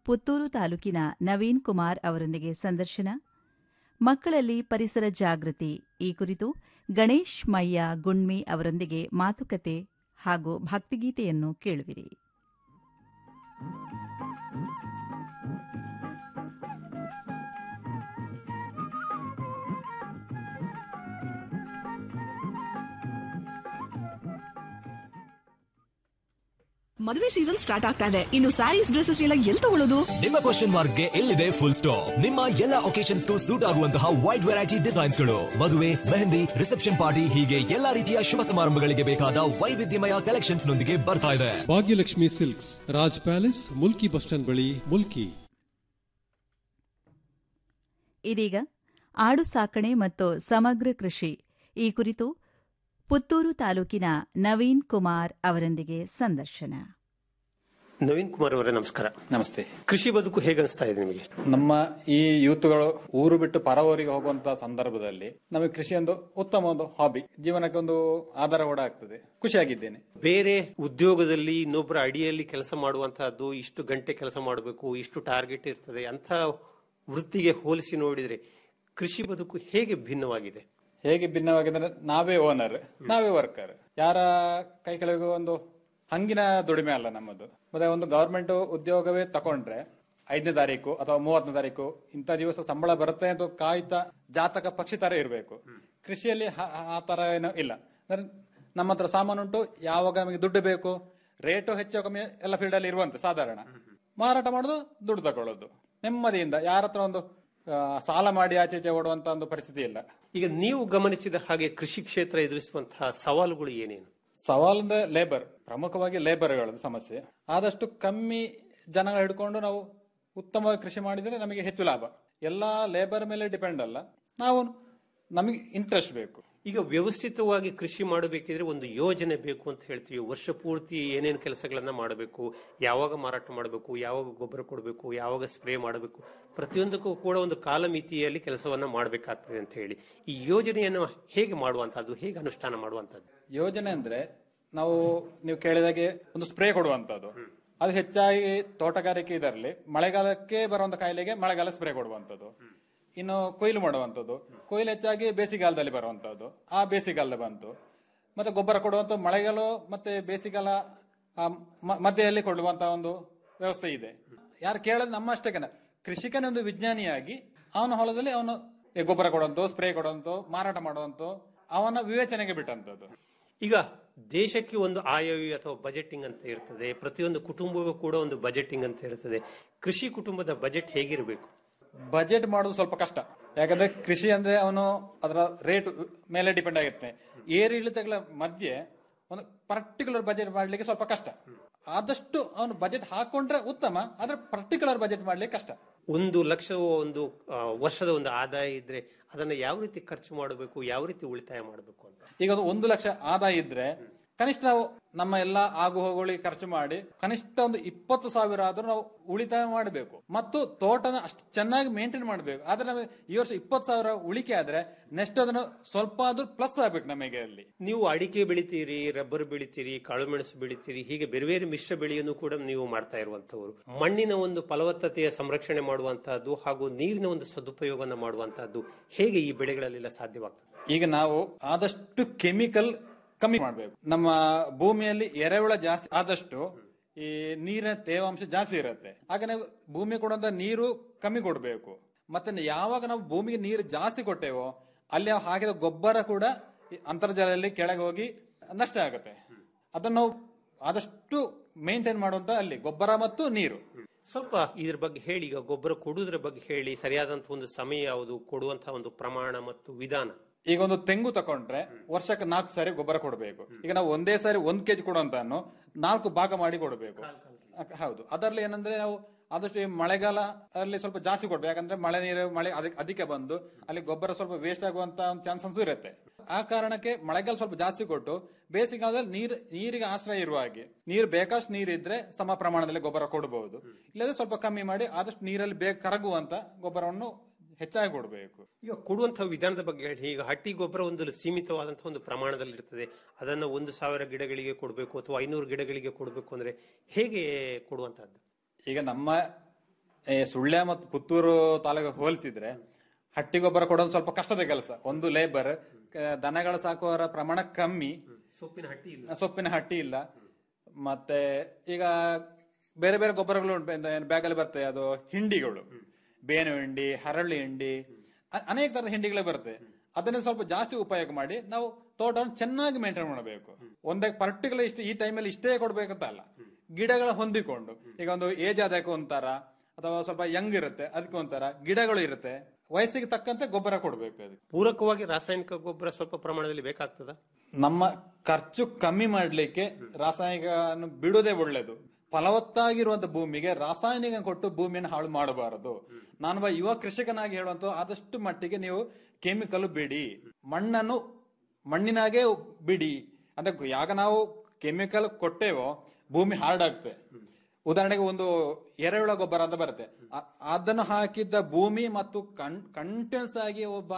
ಪುತ್ತೂರು ತಾಲೂಕಿನ ನವೀನ್ ಕುಮಾರ್ ಅವರೊಂದಿಗೆ ಸಂದರ್ಶನ ಮಕ್ಕಳಲ್ಲಿ ಪರಿಸರ ಜಾಗೃತಿ ಈ ಕುರಿತು ಗಣೇಶ್ ಮಯ್ಯ ಗುಣ್ಮಿ ಅವರೊಂದಿಗೆ ಮಾತುಕತೆ ಹಾಗೂ ಭಕ್ತಿಗೀತೆಯನ್ನು ಕೇಳುವಿರಿ ಮದುವೆ ಸೀಸನ್ ಸ್ಟಾರ್ಟ್ ಆಗ್ತಾ ಇದೆ ಇನ್ನು ಸ್ಯಾರೀಸ್ ಡ್ರೆಸ್ಸಸ್ ಎಲ್ಲ ಎಲ್ಲಿ ತಗೊಳ್ಳೋದು ನಿಮ್ಮ ಕ್ವಶನ್ ಮಾರ್ಕ್ ಗೆ ಎಲ್ಲಿದೆ ಫುಲ್ ಸ್ಟಾಪ್ ನಿಮ್ಮ ಎಲ್ಲ ಒಕೇಶನ್ಸ್ ಸೂಟ್ ಆಗುವಂತಹ ವೈಡ್ ವೆರೈಟಿ ಡಿಸೈನ್ಸ್ ಗಳು ಮದುವೆ ಮೆಹಂದಿ ರಿಸೆಪ್ಷನ್ ಪಾರ್ಟಿ ಹೀಗೆ ಎಲ್ಲಾ ರೀತಿಯ ಶುಭ ಸಮಾರಂಭಗಳಿಗೆ ಬೇಕಾದ ವೈವಿಧ್ಯಮಯ ಕಲೆಕ್ಷನ್ಸ್ ನೊಂದಿಗೆ ಬರ್ತಾ ಇದೆ Bhagyalakshmi silks Raj palace Mulki bus stand ಬಳಿ ಮುಲ್ಕಿ ಇದೀಗ ಆಡು ಸಾಕಣೆ ಮತ್ತು ಸಮಗ್ರ ಕೃಷಿ ಈ ಕುರಿತು ಪುತ್ತೂರು ತಾಲೂಕಿನ ನವೀನ್ ಕುಮಾರ್ ಅವರೊಂದಿಗೆ ಸಂದರ್ಶನ ನವೀನ್ ಕುಮಾರ್ ಅವರೇ ನಮಸ್ಕಾರ ನಮಸ್ತೆ ಕೃಷಿ ಬದುಕು ಹೇಗನ್ಸ್ತಾ ಇದೆ ನಿಮಗೆ ನಮ್ಮ ಈ ಯೂತ್ಗಳು ಊರು ಬಿಟ್ಟು ಪರವೂರಿಗೆ ಹೋಗುವಂತ ಸಂದರ್ಭದಲ್ಲಿ ನಮಗೆ ಕೃಷಿ ಒಂದು ಉತ್ತಮ ಒಂದು ಹಾಬಿ ಜೀವನಕ್ಕೆ ಒಂದು ಆಧಾರ ಕೂಡ ಆಗ್ತದೆ ಖುಷಿಯಾಗಿದ್ದೇನೆ ಬೇರೆ ಉದ್ಯೋಗದಲ್ಲಿ ಇನ್ನೊಬ್ಬರ ಅಡಿಯಲ್ಲಿ ಕೆಲಸ ಮಾಡುವಂತಹದ್ದು ಇಷ್ಟು ಗಂಟೆ ಕೆಲಸ ಮಾಡಬೇಕು ಇಷ್ಟು ಟಾರ್ಗೆಟ್ ಇರ್ತದೆ ಅಂತ ವೃತ್ತಿಗೆ ಹೋಲಿಸಿ ನೋಡಿದ್ರೆ ಕೃಷಿ ಬದುಕು ಹೇಗೆ ಭಿನ್ನವಾಗಿದೆ ಹೇಗೆ ಭಿನ್ನವಾಗಿದೆ ನಾವೇ ಓನರ್ ನಾವೇ ವರ್ಕರ್ ಯಾರ ಕೈ ಕೆಳಗೆ ಒಂದು ಹಂಗಿನ ದುಡಿಮೆ ಅಲ್ಲ ನಮ್ಮದು ಮತ್ತೆ ಒಂದು ಗವರ್ಮೆಂಟ್ ಉದ್ಯೋಗವೇ ತಕೊಂಡ್ರೆ ಐದನೇ ತಾರೀಕು ಅಥವಾ ಮೂವತ್ತನೇ ತಾರೀಕು ಇಂಥ ದಿವಸ ಸಂಬಳ ಬರುತ್ತೆ ಅಂತ ಕಾಯ್ತಾ ಜಾತಕ ಪಕ್ಷಿ ತರ ಇರಬೇಕು ಕೃಷಿಯಲ್ಲಿ ಹ- ಆ ತರ ಏನು ಇಲ್ಲ ಅಂದ್ರೆ ನಮ್ಮ ಹತ್ರ ಸಾಮಾನು ಉಂಟು ಯಾವಾಗ ನಮಗೆ ದುಡ್ಡು ಬೇಕು ರೇಟು ಹೆಚ್ಚು ಕಮ್ಮಿ ಎಲ್ಲ ಫೀಲ್ಡ್ ಅಲ್ಲಿ ಇರುವಂತೆ ಸಾಧಾರಣ ಮಾರಾಟ ಮಾಡೋದು ದುಡ್ಡು ತಗೊಳ್ಳೋದು ನೆಮ್ಮದಿಯಿಂದ ಯಾರ ಹತ್ರ ಒಂದು ಆ, ಸಾಲ ಮಾಡಿ ಆಚೆ ಈಚೆ ಓಡುವಂತ ಒಂದು ಪರಿಸ್ಥಿತಿ ಇಲ್ಲ ಈಗ ನೀವು ಗಮನಿಸಿದ ಹಾಗೆ ಕೃಷಿ ಕ್ಷೇತ್ರ ಎದುರಿಸುವಂತಹ ಸವಾಲುಗಳು ಏನೇನು ಸವಾಲಿಂದ ಲೇಬರ್ ಪ್ರಮುಖವಾಗಿ ಲೇಬರ್ಗಳ ಸಮಸ್ಯೆ ಆದಷ್ಟು ಕಮ್ಮಿ ಜನಗಳು ಹಿಡ್ಕೊಂಡು ನಾವು ಉತ್ತಮವಾಗಿ ಕೃಷಿ ಮಾಡಿದ್ರೆ ನಮಗೆ ಹೆಚ್ಚು ಲಾಭ ಎಲ್ಲಾ ಲೇಬರ್ ಮೇಲೆ ಡಿಪೆಂಡ್ ಅಲ್ಲ ನಾವು ನಮಗೆ ಇಂಟ್ರೆಸ್ಟ್ ಬೇಕು ಈಗ ವ್ಯವಸ್ಥಿತವಾಗಿ ಕೃಷಿ ಮಾಡಬೇಕಿದ್ರೆ ಒಂದು ಯೋಜನೆ ಬೇಕು ಅಂತ ಹೇಳ್ತೀವಿ ವರ್ಷ ಪೂರ್ತಿ ಏನೇನು ಕೆಲಸಗಳನ್ನ ಮಾಡಬೇಕು ಯಾವಾಗ ಮಾರಾಟ ಮಾಡಬೇಕು ಯಾವಾಗ ಗೊಬ್ಬರ ಕೊಡಬೇಕು ಯಾವಾಗ ಸ್ಪ್ರೇ ಮಾಡಬೇಕು ಪ್ರತಿಯೊಂದಕ್ಕೂ ಕೂಡ ಒಂದು ಕಾಲಮಿತಿಯಲ್ಲಿ ಕೆಲಸವನ್ನ ಮಾಡಬೇಕಾಗ್ತದೆ ಅಂತ ಹೇಳಿ ಈ ಯೋಜನೆಯನ್ನು ಹೇಗೆ ಮಾಡುವಂತಹದ್ದು ಹೇಗೆ ಅನುಷ್ಠಾನ ಮಾಡುವಂತಹದ್ದು ಯೋಜನೆ ಅಂದ್ರೆ ನಾವು ನೀವು ಕೇಳಿದಾಗೆ ಒಂದು ಸ್ಪ್ರೇ ಕೊಡುವಂತದ್ದು ಅದು ಹೆಚ್ಚಾಗಿ ತೋಟಗಾರಿಕೆ ಇದರಲ್ಲಿ ಮಳೆಗಾಲಕ್ಕೆ ಬರುವಂತ ಕಾಯಿಲೆಗೆ ಮಳೆಗಾಲ ಸ್ಪ್ರೇ ಕೊಡುವಂತದ್ದು ಇನ್ನು ಕೊಯ್ಲು ಮಾಡುವಂತದ್ದು ಕೊಯ್ಲು ಹೆಚ್ಚಾಗಿ ಬೇಸಿಗೆಗಾಲದಲ್ಲಿ ಬರುವಂತದ್ದು ಆ ಬೇಸಿಗೆಗಾಲದಲ್ಲಿ ಬಂತು ಮತ್ತೆ ಗೊಬ್ಬರ ಕೊಡುವಂತ ಮಳೆಗಾಲ ಮತ್ತೆ ಬೇಸಿಗೆಗಾಲ ಆ ಮ- ಮಧ್ಯೆಯಲ್ಲಿ ಕೊಡುವಂತ ಒಂದು ವ್ಯವಸ್ಥೆ ಇದೆ ಯಾರು ಕೇಳೋದು ನಮ್ಮ ಅಷ್ಟೇ ಕೃಷಿಕನೇ ಒಂದು ವಿಜ್ಞಾನಿಯಾಗಿ ಅವನ ಹೊಲದಲ್ಲಿ ಅವನು ಈ ಗೊಬ್ಬರ ಕೊಡುವಂತ ಸ್ಪ್ರೇ ಕೊಡುವಂತ ಮಾರಾಟ ಮಾಡುವಂತ ಅವನ ವಿವೇಚನೆಗೆ ಬಿಟ್ಟಂತದ್ದು ಈಗ ದೇಶಕ್ಕೆ ಒಂದು ಆಯವ್ಯ ಅಥವಾ ಬಜೆಟಿಂಗ್ ಅಂತ ಇರ್ತದೆ ಪ್ರತಿಯೊಂದು ಕುಟುಂಬವೂ ಕೂಡ ಒಂದು ಬಜೆಟಿಂಗ್ ಅಂತ ಇರ್ತದೆ ಕೃಷಿ ಕುಟುಂಬದ ಬಜೆಟ್ ಹೇಗಿರಬೇಕು ಬಜೆಟ್ ಮಾಡೋದು ಸ್ವಲ್ಪ ಕಷ್ಟ ಯಾಕಂದ್ರೆ ಕೃಷಿ ಅಂದ್ರೆ ಅವನು ಅದರ ರೇಟ್ ಮೇಲೆ ಡಿಪೆಂಡ್ ಆಗಿರುತ್ತೆ ಏರಿಳಿತಗಳ ಮಧ್ಯೆ ಒಂದು ಪರ್ಟಿಕ್ಯುಲರ್ ಬಜೆಟ್ ಮಾಡ್ಲಿಕ್ಕೆ ಸ್ವಲ್ಪ ಕಷ್ಟ ಆದಷ್ಟು ಅವನು ಬಜೆಟ್ ಹಾಕೊಂಡ್ರೆ ಉತ್ತಮ ಆದ್ರೆ ಪರ್ಟಿಕ್ಯುಲರ್ ಬಜೆಟ್ ಮಾಡ್ಲಿಕ್ಕೆ ಕಷ್ಟ ಒಂದು ಲಕ್ಷ ಒಂದು ಆ, ವರ್ಷದ ಒಂದು ಆದಾಯ ಇದ್ರೆ ಅದನ್ನ ಯಾವ ರೀತಿ ಖರ್ಚು ಮಾಡಬೇಕು ಯಾವ ರೀತಿ ಉಳಿತಾಯ ಮಾಡಬೇಕು ಅಂತ ಈಗ ಅದು ಒಂದು ಲಕ್ಷ ಆದಾಯ ಇದ್ರೆ ಕನಿಷ್ಠ ನಾವು ನಮ್ಮ ಎಲ್ಲಾ ಆಗು ಹೋಗುಗಳಿಗೆ ಖರ್ಚು ಮಾಡಿ ಕನಿಷ್ಠ ಒಂದು ಇಪ್ಪತ್ತು ಸಾವಿರ ಆದ್ರೂ ನಾವು ಉಳಿತಾಯ ಮಾಡಬೇಕು ಮತ್ತು ತೋಟನ ಅಷ್ಟು ಚೆನ್ನಾಗಿ ಮೇಂಟೈನ್ ಮಾಡಬೇಕು ಆದ್ರೆ ನಮಗೆ ಈ ವರ್ಷ ಇಪ್ಪತ್ತು ಸಾವಿರ ಉಳಿಕೆ ಆದ್ರೆ ನೆಕ್ಸ್ಟ್ ಅದನ್ನು ಸ್ವಲ್ಪ ಆದ್ರೂ ಪ್ಲಸ್ ಆಗ್ಬೇಕು ನಮಗೆ ಅಲ್ಲಿ ನೀವು ಅಡಿಕೆ ಬೆಳಿತೀರಿ ರಬ್ಬರ್ ಬೆಳಿತೀರಿ ಕಾಳುಮೆಣಸು ಬೆಳಿತೀರಿ ಹೀಗೆ ಬೇರೆ ಬೇರೆ ಮಿಶ್ರ ಬೆಳೆಯನ್ನು ಕೂಡ ನೀವು ಮಾಡ್ತಾ ಇರುವಂತವರು ಮಣ್ಣಿನ ಒಂದು ಫಲವತ್ತತೆಯ ಸಂರಕ್ಷಣೆ ಮಾಡುವಂತಹದ್ದು ಹಾಗೂ ನೀರಿನ ಒಂದು ಸದುಪಯೋಗವನ್ನು ಮಾಡುವಂತಹದ್ದು ಹೇಗೆ ಈ ಬೆಳೆಗಳಲ್ಲೆಲ್ಲ ಸಾಧ್ಯವಾಗ್ತದೆ ಈಗ ನಾವು ಆದಷ್ಟು ಕೆಮಿಕಲ್ ಕಮ್ಮಿ ಮಾಡಬೇಕು ನಮ್ಮ ಭೂಮಿಯಲ್ಲಿ ಎರೆಹುಳ ಜಾಸ್ತಿ ಆದಷ್ಟು ಈ ನೀರಿನ ತೇವಾಂಶ ಜಾಸ್ತಿ ಇರುತ್ತೆ ಆಗ ನಾವು ಭೂಮಿ ಕೊಡುವಂತ ನೀರು ಕಮ್ಮಿ ಕೊಡಬೇಕು ಮತ್ತೆ ಯಾವಾಗ ನಾವು ಭೂಮಿಗೆ ನೀರು ಜಾಸ್ತಿ ಕೊಟ್ಟೇವೋ ಅಲ್ಲಿ ನಾವು ಹಾಕಿದ ಗೊಬ್ಬರ ಕೂಡ ಈ ಅಂತರ್ಜಲದಲ್ಲಿ ಕೆಳಗೆ ಹೋಗಿ ನಷ್ಟ ಆಗುತ್ತೆ ಅದನ್ನು ನಾವು ಆದಷ್ಟು ಮೇಂಟೈನ್ ಮಾಡುವಂತ ಅಲ್ಲಿ ಗೊಬ್ಬರ ಮತ್ತು ನೀರು ಸ್ವಲ್ಪ ಇದ್ರ ಬಗ್ಗೆ ಹೇಳಿ ಈಗ ಗೊಬ್ಬರ ಕೊಡುವುದರ ಬಗ್ಗೆ ಹೇಳಿ ಸರಿಯಾದಂತಹ ಒಂದು ಸಮಯ ಯಾವುದು ಕೊಡುವಂತಹ ಒಂದು ಪ್ರಮಾಣ ಮತ್ತು ವಿಧಾನ ಈಗ ಒಂದು ತೆಂಗು ತಕೊಂಡ್ರೆ ವರ್ಷಕ್ಕೆ ನಾಲ್ಕು ಸಾರಿ ಗೊಬ್ಬರ ಕೊಡಬೇಕು ಈಗ ನಾವು ಒಂದೇ ಸಾರಿ ಒಂದ್ ಕೆಜಿ ಕೊಡುವಂತನ್ನು ನಾಲ್ಕು ಭಾಗ ಮಾಡಿ ಕೊಡಬೇಕು ಅಕ್- ಹೌದು ಅದರಲ್ಲಿ ಏನಂದ್ರೆ ನಾವು ಆದಷ್ಟು ಈ ಮಳೆಗಾಲ ಅಲ್ಲಿ ಸ್ವಲ್ಪ ಜಾಸ್ತಿ ಕೊಡ್ಬೇಕು ಯಾಕಂದ್ರೆ ಮಳೆ ನೀರು ಮಳೆ ಅದಕ್ಕೆ ಅದಕ್ಕೆ ಬಂದು ಅಲ್ಲಿ ಗೊಬ್ಬರ ಸ್ವಲ್ಪ ವೇಸ್ಟ್ ಆಗುವಂತ ಚಾನ್ಸಸ್ ಇರುತ್ತೆ ಆ ಕಾರಣಕ್ಕೆ ಮಳೆಗಾಲ ಸ್ವಲ್ಪ ಜಾಸ್ತಿ ಕೊಟ್ಟು ಬೇಸಿಗೆಗಾಲದಲ್ಲಿ ನೀರು ನೀರಿಗೆ ಆಶ್ರಯ ಇರುವ ಹಾಗೆ ನೀರು ಬೇಕಷ್ಟು ನೀರಿದ್ರೆ ಸಮ ಪ್ರಮಾಣದಲ್ಲಿ ಗೊಬ್ಬರ ಕೊಡಬಹುದು ಇಲ್ಲದ್ರೆ ಸ್ವಲ್ಪ ಕಮ್ಮಿ ಮಾಡಿ ಆದಷ್ಟು ನೀರಲ್ಲಿ ಬೇಗ ಕರಗುವಂತ ಗೊಬ್ಬರವನ್ನು ಹೆಚ್ಚಾಗಿ ಕೊಡಬೇಕು ಈಗ ಕೊಡುವಂತಹ ವಿಧಾನದ ಬಗ್ಗೆ ಹೇಳಿ ಈಗ ಹಟ್ಟಿ ಗೊಬ್ಬರ ಒಂದು ಸೀಮಿತವಾದಂತಹ ಒಂದು ಪ್ರಮಾಣದಲ್ಲಿ ಇರ್ತದೆ ಅದನ್ನ ಒಂದು ಸಾವಿರ ಗಿಡಗಳಿಗೆ ಕೊಡಬೇಕು ಅಥವಾ ಐನೂರು ಗಿಡಗಳಿಗೆ ಕೊಡಬೇಕು ಅಂದ್ರೆ ಹೇಗೆ ಕೊಡುವಂತಹದ್ದು ಈಗ ನಮ್ಮ ಏ, ಸುಳ್ಯ ಮತ್ತು ಪುತ್ತೂರು ತಾಲೂಕು ಹೋಲಿಸಿದ್ರೆ ಹಟ್ಟಿ ಗೊಬ್ಬರ ಕೊಡೋದು ಸ್ವಲ್ಪ ಕಷ್ಟದ ಕೆಲಸ ಒಂದು ಲೇಬರ್ ದನಗಳ ಸಾಕುವವರ ಪ್ರಮಾಣ ಕಮ್ಮಿ ಸೊಪ್ಪಿನ ಹಟ್ಟಿ ಇಲ್ಲ ಸೊಪ್ಪಿನ ಹಟ್ಟಿ ಇಲ್ಲ ಮತ್ತೆ ಈಗ ಬೇರೆ ಬೇರೆ ಗೊಬ್ಬರಗಳು ಉಂಟು ಬ್ಯಾಗಲ್ಲಿ ಬರ್ತವೆ ಅದು ಹಿಂಡಿಗಳು ಬೇನು ಹಿಂಡಿ ಹರಳಿ ಹಿಂಡಿ ಅ- ಅನೇಕ ತರದ ಹಿಂಡಿಗಳೇ ಬರುತ್ತೆ ಅದನ್ನ ಸ್ವಲ್ಪ ಜಾಸ್ತಿ ಉಪಯೋಗ ಮಾಡಿ ನಾವು ತೋಟವನ್ನು ಚೆನ್ನಾಗಿ ಮೇಂಟೈನ್ ಮಾಡಬೇಕು ಒಂದೇ ಪರ್ಟಿಕ್ಯುಲರ್ ಇಷ್ಟು ಈ ಟೈಮಲ್ಲಿ ಇಷ್ಟೇ ಕೊಡ್ಬೇಕಂತ ಅಲ್ಲ ಗಿಡಗಳ ಹೊಂದಿಕೊಂಡು ಈಗ ಒಂದು ಏಜ್ ಆದಕ್ಕೆ ಒಂಥರ ಅಥವಾ ಸ್ವಲ್ಪ ಯಂಗ್ ಇರುತ್ತೆ ಅದಕ್ಕೆ ಒಂಥರ ಗಿಡಗಳು ಇರುತ್ತೆ ವಯಸ್ಸಿಗೆ ತಕ್ಕಂತೆ ಗೊಬ್ಬರ ಕೊಡಬೇಕು ಅದಕ್ಕೆ ಪೂರಕವಾಗಿ ರಾಸಾಯನಿಕ ಗೊಬ್ಬರ ಸ್ವಲ್ಪ ಪ್ರಮಾಣದಲ್ಲಿ ಬೇಕಾಗ್ತದ ನಮ್ಮ ಖರ್ಚು ಕಮ್ಮಿ ಮಾಡ್ಲಿಕ್ಕೆ ರಾಸಾಯನಿಕ ಬಿಡುವುದೇ ಒಳ್ಳೇದು ಫಲವತ್ತಾಗಿರುವಂತ ಭೂಮಿಗೆ ರಾಸಾಯನಿಕ ಕೊಟ್ಟು ಭೂಮಿಯನ್ನು ಹಾಳು ಮಾಡಬಾರದು ನಾನೊಬ್ಬ ಯುವ ಕೃಷಿಕನಾಗಿ ಹೇಳುವಂತ ಆದಷ್ಟು ಮಟ್ಟಿಗೆ ನೀವು ಕೆಮಿಕಲ್ ಬಿಡಿ ಮಣ್ಣನ್ನು ಮಣ್ಣಿನಾಗೆ ಬಿಡಿ ಅಂದ್ರೆ ಯಾಗ ನಾವು ಕೆಮಿಕಲ್ ಕೊಟ್ಟೇವೋ ಭೂಮಿ ಹಾರ್ಡಾಗ್ತದೆ ಉದಾಹರಣೆಗೆ ಒಂದು ಎರೆಹುಳ ಗೊಬ್ಬರ ಅಂತ ಬರುತ್ತೆ ಆ- ಅದನ್ನು ಹಾಕಿದ್ದ ಭೂಮಿ ಮತ್ತು ಕನ್ ಕಂಟೆನ್ಸ್ ಆಗಿ ಒಬ್ಬ